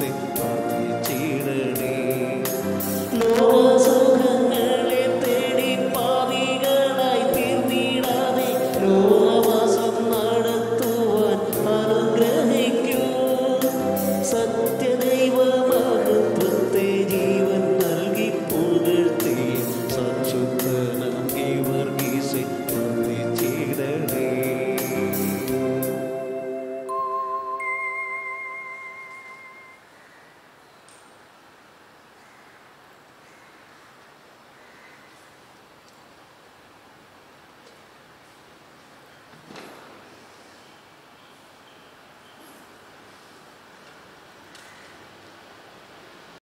ഈശോമിശിഹായോസെ പ്രാർത്ഥിച്ചിടണേ ലോകസുഖങ്ങളെ തേടി പാവികളായി തീർന്നിടാതെ ലോകവാസം നടത്തുവാൻ അനുഗ്രഹിക്കൂ സത്യദൈവത്തിൻ്റെ